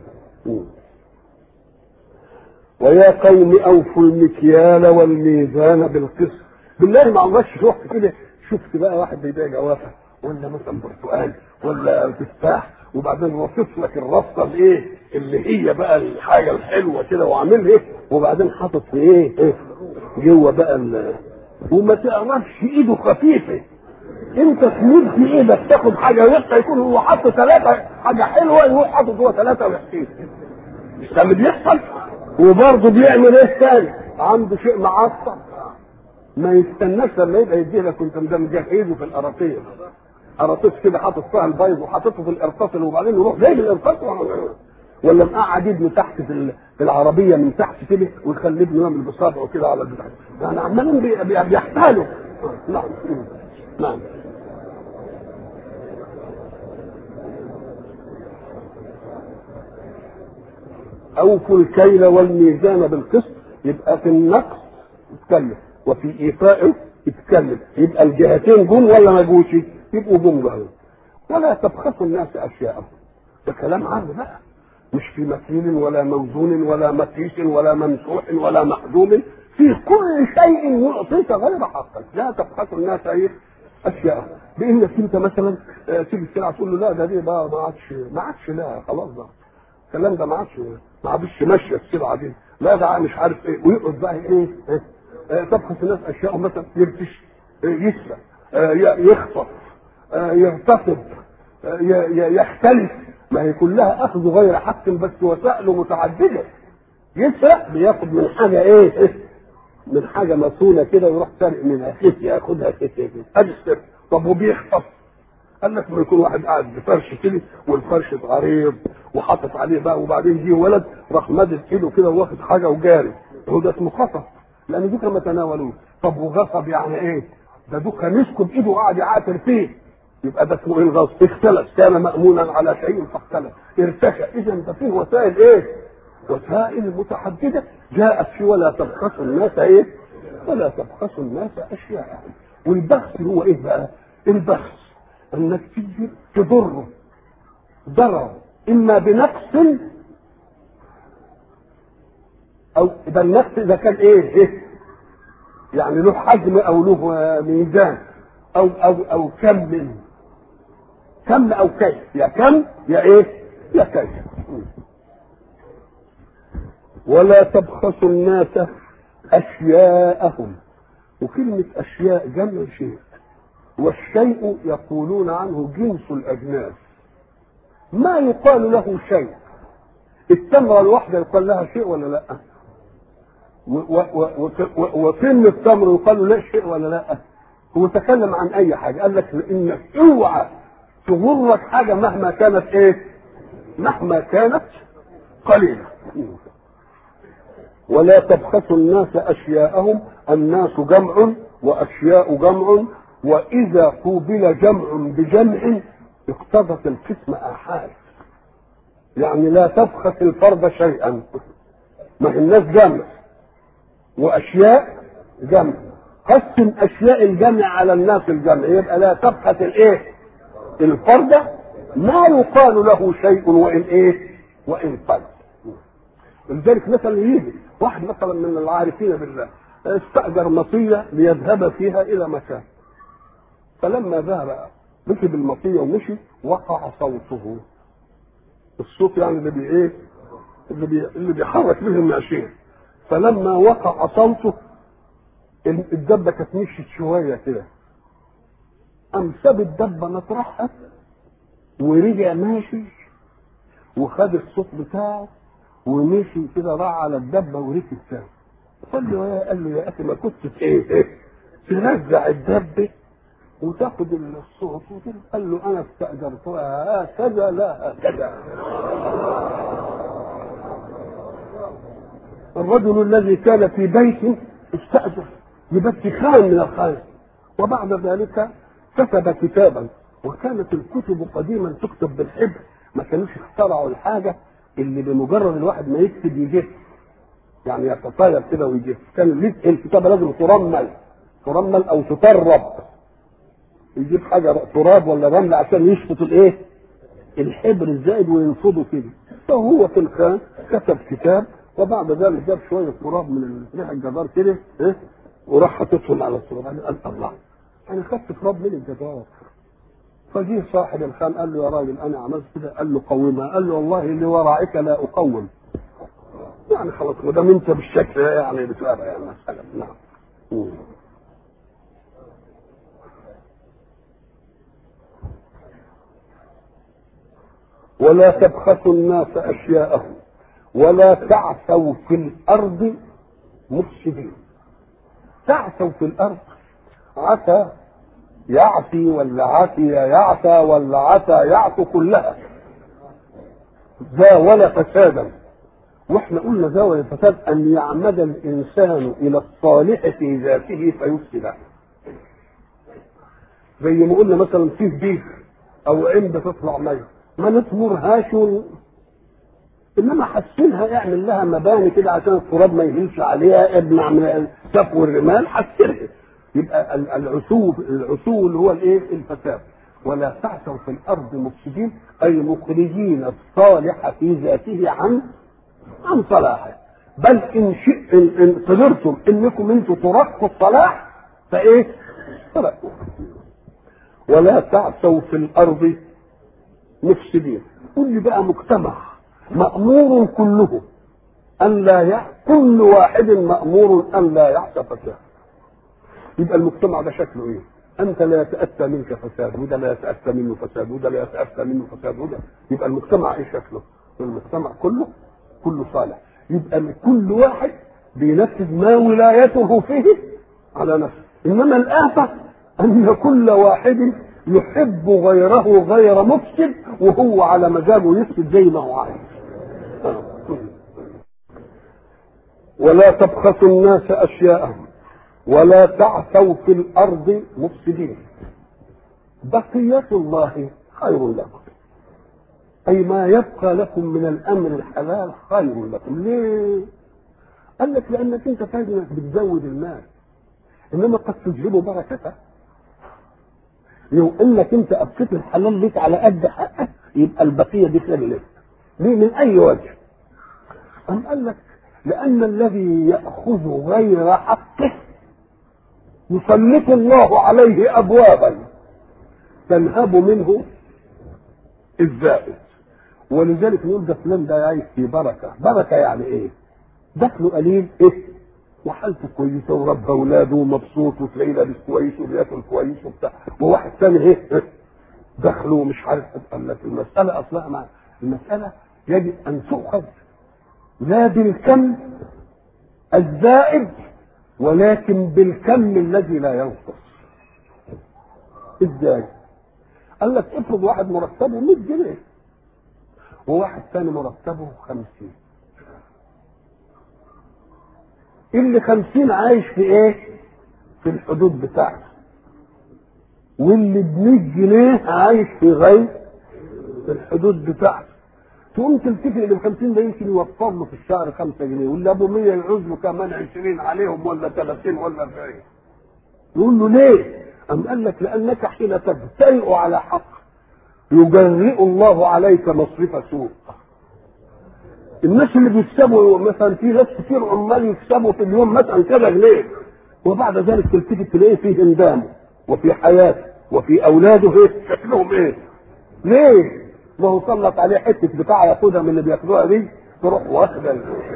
[SPEAKER 1] ويا قوم اوفوا المكيال والميزان بالقسط بالله ما عمركش شفت كده شفت بقى واحد بيبيع جوافه ولا مثلا برتقال ولا تفاح وبعدين وصف لك الرصه الايه اللي هي بقى الحاجه الحلوه كده وعامل ايه وبعدين حاطط في ايه, إيه جوه بقى ال... وما تعرفش ايده خفيفه انت تمد ايدك تاخد حاجه ويبقى يكون هو حاطط ثلاثه حاجه حلوه يروح حاطط جوه ثلاثه ويحكيه مش ده اللي بيحصل وبرضه بيعمل ايه تاني عنده شيء معصب ما يستناش لما يبقى يديه لك وانت مجهزه في القراطيس قراطيس كده حاطط فيها البيض وحاططه في القرطاس وبعدين يروح جايب القرطاس ولا مقعد ابنه تحت في في العربيه من تحت كده ويخلي ابنه يعمل بصابعه كده على البتاع يعني عمالين بيحتالوا نعم نعم اوفوا الكيل والميزان بالقسط يبقى في النقص اتكلم وفي ايفائه اتكلم يبقى الجهتين جم ولا ما جوش يبقوا جم بقى ولا تبخسوا الناس اشياءهم ده كلام عام بقى مش في مكيل ولا موزون ولا مقيس ولا ممسوح ولا محجوم في كل شيء يعطيك غير حقك لا تبخسوا الناس ايه اشياء بانك انت مثلا تيجي السلعه تقول له لا ده دي بقى ما عادش ما عادش لا خلاص بقى الكلام ده ما عادش ما عادش ماشيه السلعه دي لا ده مش عارف ايه ويقعد بقى ايه, إيه؟ تبخس الناس اشياء مثلا يرتش يسرق يخطف يغتصب يختلف ما هي كلها اخذ غير حق بس وسائله متعدده يسرق بياخد من حاجه ايه من حاجه مصونه كده ويروح سارق منها خيط ياخدها خيط كده ادي السرق طب وبيخطف قال لك ما يكون واحد قاعد بفرش كده والفرش عريض وحاطط عليه بقى وبعدين جه ولد راح مادد ايده كده واخد حاجه وجاري هو ده اسمه خطف لان دوكا ما تناولوه طب وغصب يعني ايه؟ ده دوكا مسكه بايده وقعد يعافر فيه يبقى ده اسمه ايه الغصب؟ اختلف كان مامونا على شيء فاختلف ارتكى اذا ده فيه وسائل ايه؟ وسائل متحدده جاءت في ولا تبخسوا الناس ايه؟ ولا تبخسوا الناس اشياءهم والبخس هو ايه بقى؟ البخس انك تيجي تضره ضرر اما بنقص او ده النقص اذا كان ايه ايه يعني له حجم او له ميزان او او او كم من كم او كيف يا كم يا ايه يا كيف ولا تبخسوا الناس اشياءهم وكلمه اشياء جمع شيء والشيء يقولون عنه جنس الاجناس ما يقال له شيء التمره الواحده يقال لها شيء ولا لا وفين التمر يقال له لا شيء ولا لا هو تكلم عن اي حاجه قال لك انك اوعى تغرك حاجه مهما كانت ايه مهما كانت قليله ولا تبخسوا الناس اشياءهم الناس جمع واشياء جمع واذا قوبل جمع بجمع اقتضت القسم احاد يعني لا تبخس الفرد شيئا ما هي الناس جمع واشياء جمع قسم اشياء الجمع على الناس الجمع يبقى لا تبخس الايه الفرد ما يقال له شيء وان ايه وان قل لذلك مثلا يجي واحد مثلا من العارفين بالله استأجر مطية ليذهب فيها إلى مكان فلما ذهب ركب المطية ومشي وقع صوته الصوت يعني اللي بي ايه اللي, بي اللي بيحرك به الماشية فلما وقع صوته الدبة كانت مشيت شوية كده قام ساب الدبة مطرحها ورجع ماشي وخد الصوت بتاعه ومشي كده راح على الدبه وركب تاني قال له يا قال له يا اخي ما كنت ايه تنزع الدبه وتاخد الصوت وكده قال له انا استاجرتها هكذا لا هكذا الرجل الذي كان في بيته استاجر يبكي خان من الخان وبعد ذلك كتب كتابا وكانت الكتب قديما تكتب بالحبر ما كانوش اخترعوا الحاجه اللي بمجرد الواحد ما يكتب يجف يعني يتطاير كده ويجف كان الكتابه لازم ترمل ترمل او تطرب يجيب حاجه تراب ولا رمل عشان يشفط الايه الحبر الزائد وينفضه كده فهو في الخان كتب كتاب وبعد ذلك جاب شويه تراب من ريح الجدار كده ايه وراح حاططهم على التراب قال الله انا خدت تراب من الجدار فجه صاحب الخان قال له يا راجل انا عملت كده قال له قومها قال له والله اللي وراعك لا اقوم يعني خلاص ما دام انت بالشكل يعني بتبقى يعني مساله نعم ولا تبخسوا الناس اشياءهم ولا تعثوا في الارض مفسدين تعثوا في الارض عسى يعصي ولا عصي يعصى ولا عصى يعصي كلها زاول فسادا واحنا قلنا زاول الفساد ان يعمد الانسان الى الصالح في ذاته فيفسده زي ما قلنا مثلا فيه بيك او عين بتطلع ميه ما نطمرهاش و... انما حسنها اعمل لها مباني كده عشان التراب ما يهلش عليها ابنع من سفو الرمال حسنها يبقى العسو العسو اللي هو الايه الفساد ولا تعثوا في الارض مفسدين اي مخرجين الصالح في ذاته عن عن صلاحه بل ان شئ ان, إن قدرتم انكم انتم ترقوا الصلاح فايه ترقوا ولا تعثوا في الارض مفسدين كل بقى مجتمع مأمور كله أن لا يع... كل واحد مأمور أن لا يعصى فساد يبقى المجتمع ده شكله ايه؟ انت لا يتاتى منك فساد وده لا يتاتى منه فساد وده لا يتاتى منه فساد وده يبقى المجتمع ايه شكله؟ المجتمع كله كله صالح يبقى كل واحد بينفذ ما ولايته فيه على نفسه انما الافه ان كل واحد يحب غيره غير مفسد وهو على مزاجه يفسد زي ما هو عايز ولا تبخسوا الناس اشياءهم ولا تعثوا في الارض مفسدين بقية الله خير لكم اي ما يبقى لكم من الامر الحلال خير لكم ليه قال لك لانك انت فاهم انك بتزود المال انما قد تجلب بركته لو انك انت ابقيت الحلال ليك على قد حقك يبقى البقيه دي خير لك ليه من اي وجه أم قال لك لأن الذي يأخذ غير حقه يسلط الله عليه أبوابا تنهب منه الزائد ولذلك نقول ده فلان ده عايش في بركة بركة يعني إيه دخله قليل إيه وحالته كويسة ورب أولاده ومبسوط وتلاقيه لابس كويس وبياكل كويس وبتاع وواحد ثاني إيه دخله مش عارف قال لك المسألة أصلها مع المسألة يجب أن تؤخذ لا بالكم الزائد ولكن بالكم الذي لا ينقص ازاي قال لك افرض واحد مرتبه 100 جنيه وواحد ثاني مرتبه 50 اللي خمسين عايش في ايه في الحدود بتاعته واللي ب 100 جنيه عايش في غير الحدود بتاعته تقوم تلتفت اللي ب 50 ده يمكن يوفر له في الشهر 5 جنيه واللي ابو 100 يعوز له كمان 20 عليهم ولا 30 ولا 40 يقول له ليه؟ أم قال لك لأنك حين تبتئ على حق يجرئ الله عليك مصرف سوء الناس اللي بيكسبوا مثلا في ناس كتير عمال يكسبوا في اليوم مثلا كذا جنيه وبعد ذلك تلتفت تلاقيه فيه اندام وفي حياته وفي اولاده ايه شكلهم ايه؟ ليه؟ ما هو سلط عليه حته بتاع ياخدها من اللي بياخدوها دي تروح واخده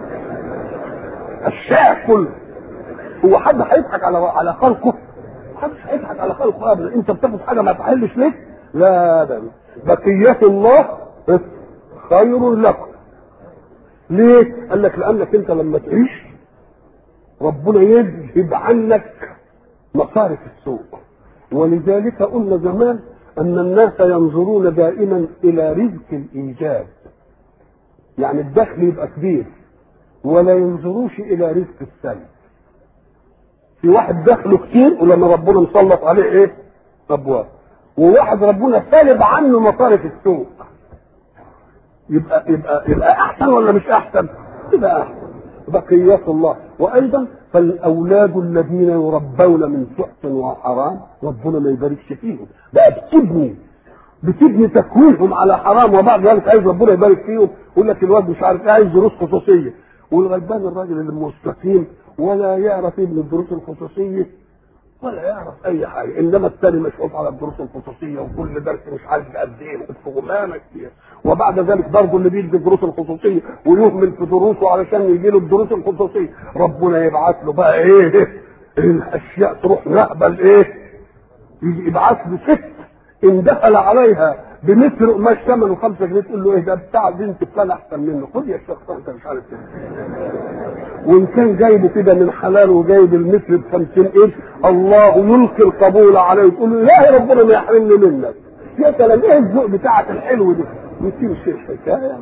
[SPEAKER 1] الشاع كله هو حد هيضحك على على خلقه؟ محدش هيضحك على خلقه ابدا انت بتاخد حاجه ما تحلش ليك؟ لا ده بقية الله خير لكم ليه؟ قال لك لانك انت لما تعيش ربنا يذهب عنك مصارف السوء ولذلك قلنا زمان ان الناس ينظرون دائما الى رزق الايجاب يعني الدخل يبقى كبير ولا ينظروش الى رزق السلب في واحد دخله كتير ولما ربنا مسلط عليه ايه ابواب وواحد ربنا سالب عنه مصارف السوق يبقى يبقى يبقى احسن ولا مش احسن؟ يبقى احسن بقية الله وايضا فالاولاد الذين يربون من سحت وحرام ربنا ما يباركش فيهم بقى بتبني بتبني تكوينهم على حرام وبعد ذلك عايز ربنا يبارك فيهم يقول لك الواد مش عارف ايه عايز دروس خصوصيه والغلبان الراجل المستقيم ولا يعرف ايه من الدروس الخصوصيه ولا يعرف اي حاجه انما الثاني مشغول على الدروس الخصوصيه وكل درس مش عارف قد ايه وشغلانه كتير وبعد ذلك برضه اللي بيدي الدروس الخصوصيه ويهمل في دروسه علشان يجي له الدروس الخصوصيه ربنا يبعث له بقى ايه الاشياء تروح نهبل ايه يبعث له ست ان دخل عليها بمثل قماش ثمنه 5 جنيه تقول له ايه ده بتاع بنت فلان احسن منه خد يا شيخ انت مش عارف ايه وان كان جايبه كده من حلال وجايب المثل ب 50 قرش الله يلقي القبول عليه وتقول له لا ربنا ما يحرمني منك يا سلام ايه الذوق بتاعك الحلو ده يصير شيء حكايه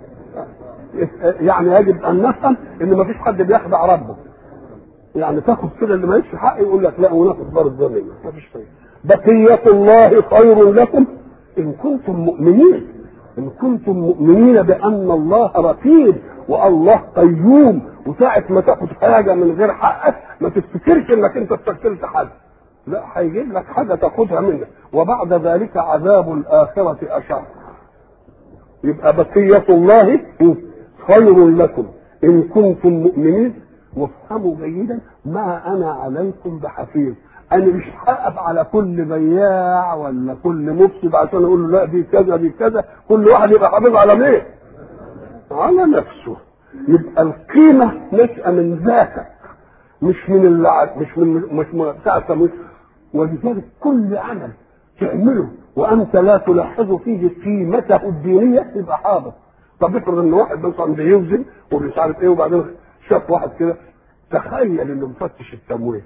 [SPEAKER 1] يعني يجب ان نفهم ان ما فيش حد بيخدع ربه يعني تاخد كده اللي مالكش حق يقول لك لا وناخد برضه منه ما فيش فايده بقية الله خير لكم إن كنتم مؤمنين إن كنتم مؤمنين بأن الله رقيب والله قيوم وساعة ما تاخد حاجة من غير حقك ما تفتكرش إنك أنت استكلت حاجة لا هيجيب لك حاجة تاخدها منك وبعد ذلك عذاب الآخرة أشر يبقى بقية الله خير لكم إن كنتم مؤمنين وافهموا جيدا ما أنا عليكم بحفيظ انا مش هقف على كل بياع ولا كل مفسد عشان اقول له لا دي كذا دي كذا كل واحد يبقى حافظ على مين على نفسه يبقى القيمه نشأة من ذاتك مش من اللي مش من مش من مش ولذلك كل عمل تعمله وانت لا تلاحظ فيه قيمته الدينيه يبقى حافظ طب افرض ان واحد مثلا بيوزن ومش عارف ايه وبعدين شاف واحد كده تخيل انه مفتش التموين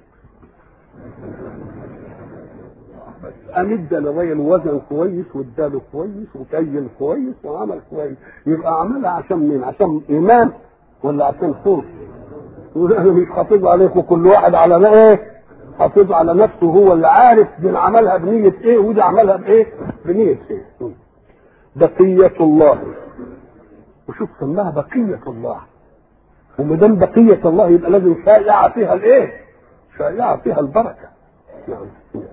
[SPEAKER 1] قام ادى للراجل وزن كويس واداله كويس وكيل كويس وعمل كويس يبقى عملها عشان مين؟ عشان ايمان ولا عشان خوف؟ يقول انا مش حافظ عليكم كل واحد على ايه؟ حافظ على نفسه هو اللي عارف دي عملها بنية ايه ودي عملها بايه؟ بنية ايه؟ بقية الله وشوف سماها بقية الله وما دام بقية الله يبقى لازم شائعة فيها الايه؟ شائعة فيها البركة يعني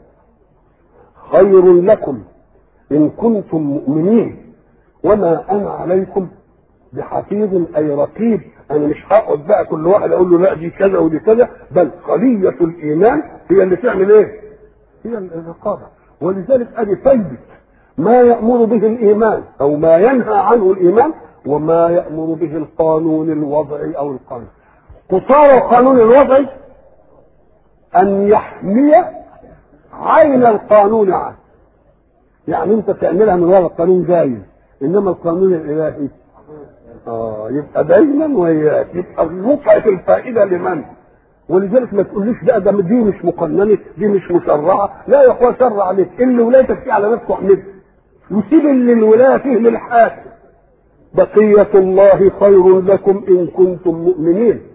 [SPEAKER 1] خير لكم إن كنتم مؤمنين وما أنا عليكم بحفيظ أي رقيب أنا مش هقعد بقى كل واحد أقول له لا دي كذا ودي كذا بل خلية الإيمان هي اللي تعمل إيه؟ هي الرقابة ولذلك أدي فايدة ما يأمر به الإيمان أو ما ينهى عنه الإيمان وما يأمر به القانون الوضعي أو القانون قصار القانون الوضعي أن يحمي عين القانون عنه يعني أنت تعملها من وراء القانون جايز إنما القانون الإلهي آه يبقى دايما وياك يبقى رفعة الفائدة لمن؟ ولذلك ما تقوليش ده ده دي مش مقننه دي مش مشرعه لا يا اخويا شرع عليك اللي ولايتك فيه على نفسه احمده وسيب اللي الولايه فيه للحاكم بقية الله خير لكم إن كنتم مؤمنين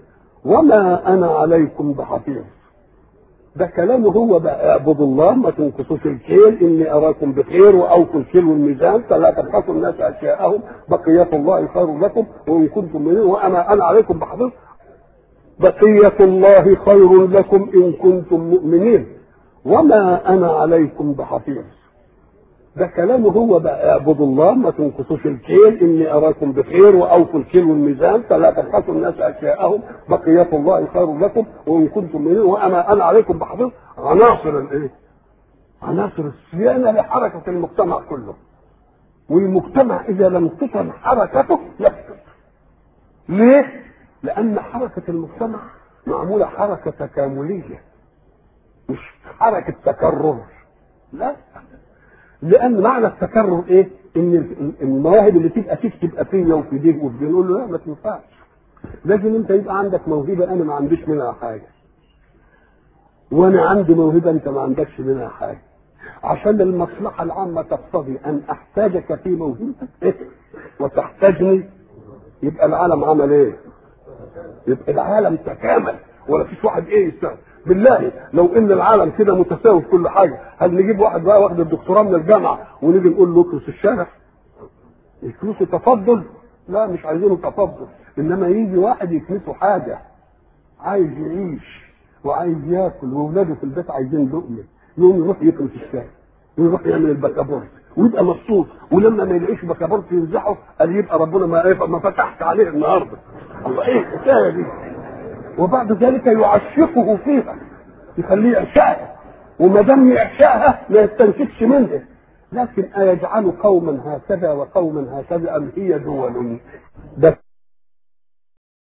[SPEAKER 1] وما انا عليكم بحفيظ ده كلامه هو بقى اعبدوا الله ما تنقصوش الكيل اني اراكم بخير واوفوا الكيل والميزان فلا تبخسوا الناس اشياءهم بقيه الله خير لكم وان كنتم مؤمنين وانا انا عليكم بحفيظ بقيه الله خير لكم ان كنتم مؤمنين وما انا عليكم بحفيظ ده كلامه هو بقى اعبدوا الله ما تنقصوش الكيل اني اراكم بخير واوفوا الكيل والميزان فلا تبخسوا الناس اشياءهم بقيه الله خير لكم وان كنتم مؤمنين وانا انا عليكم بحفظ عناصر الايه؟ عناصر الصيانه لحركه المجتمع كله والمجتمع اذا لم تصل حركته يسقط ليه؟ لان حركه المجتمع معموله حركه تكامليه مش حركه تكرر لا لان معنى التكرر ايه؟ ان المواهب اللي تبقى فيك تبقى فيا وفي ديك وفي دي نقول له لا ما تنفعش لازم انت يبقى عندك موهبه انا ما عنديش منها حاجه وانا عندي موهبه انت ما عندكش منها حاجه عشان المصلحه العامه تقتضي ان احتاجك في موهبتك إيه؟ وتحتاجني يبقى العالم عمل ايه؟ يبقى العالم تكامل ولا فيش واحد ايه يستاهل بالله لو ان العالم كده متساوي في كل حاجه هل نجيب واحد بقى واخد الدكتوراه من الجامعه ونيجي نقول له اكرس الشارع يكنسوا تفضل لا مش عايزينه تفضل انما يجي واحد يكنسه حاجه عايز يعيش وعايز ياكل واولاده في البيت عايزين لقمه يقوم يروح يكنس الشارع ويروح يعمل البكابورت ويبقى مبسوط ولما ما يلاقيش بكابورت ينزحه قال يبقى ربنا ما ما فتحت عليه النهارده الله ايه الحكايه دي وبعد ذلك يعشقه فيها يخليه يعشقها وما دام يعشقها ما يستنكفش منها لكن أيجعل قوما هكذا وقوما هكذا أم هي دول ده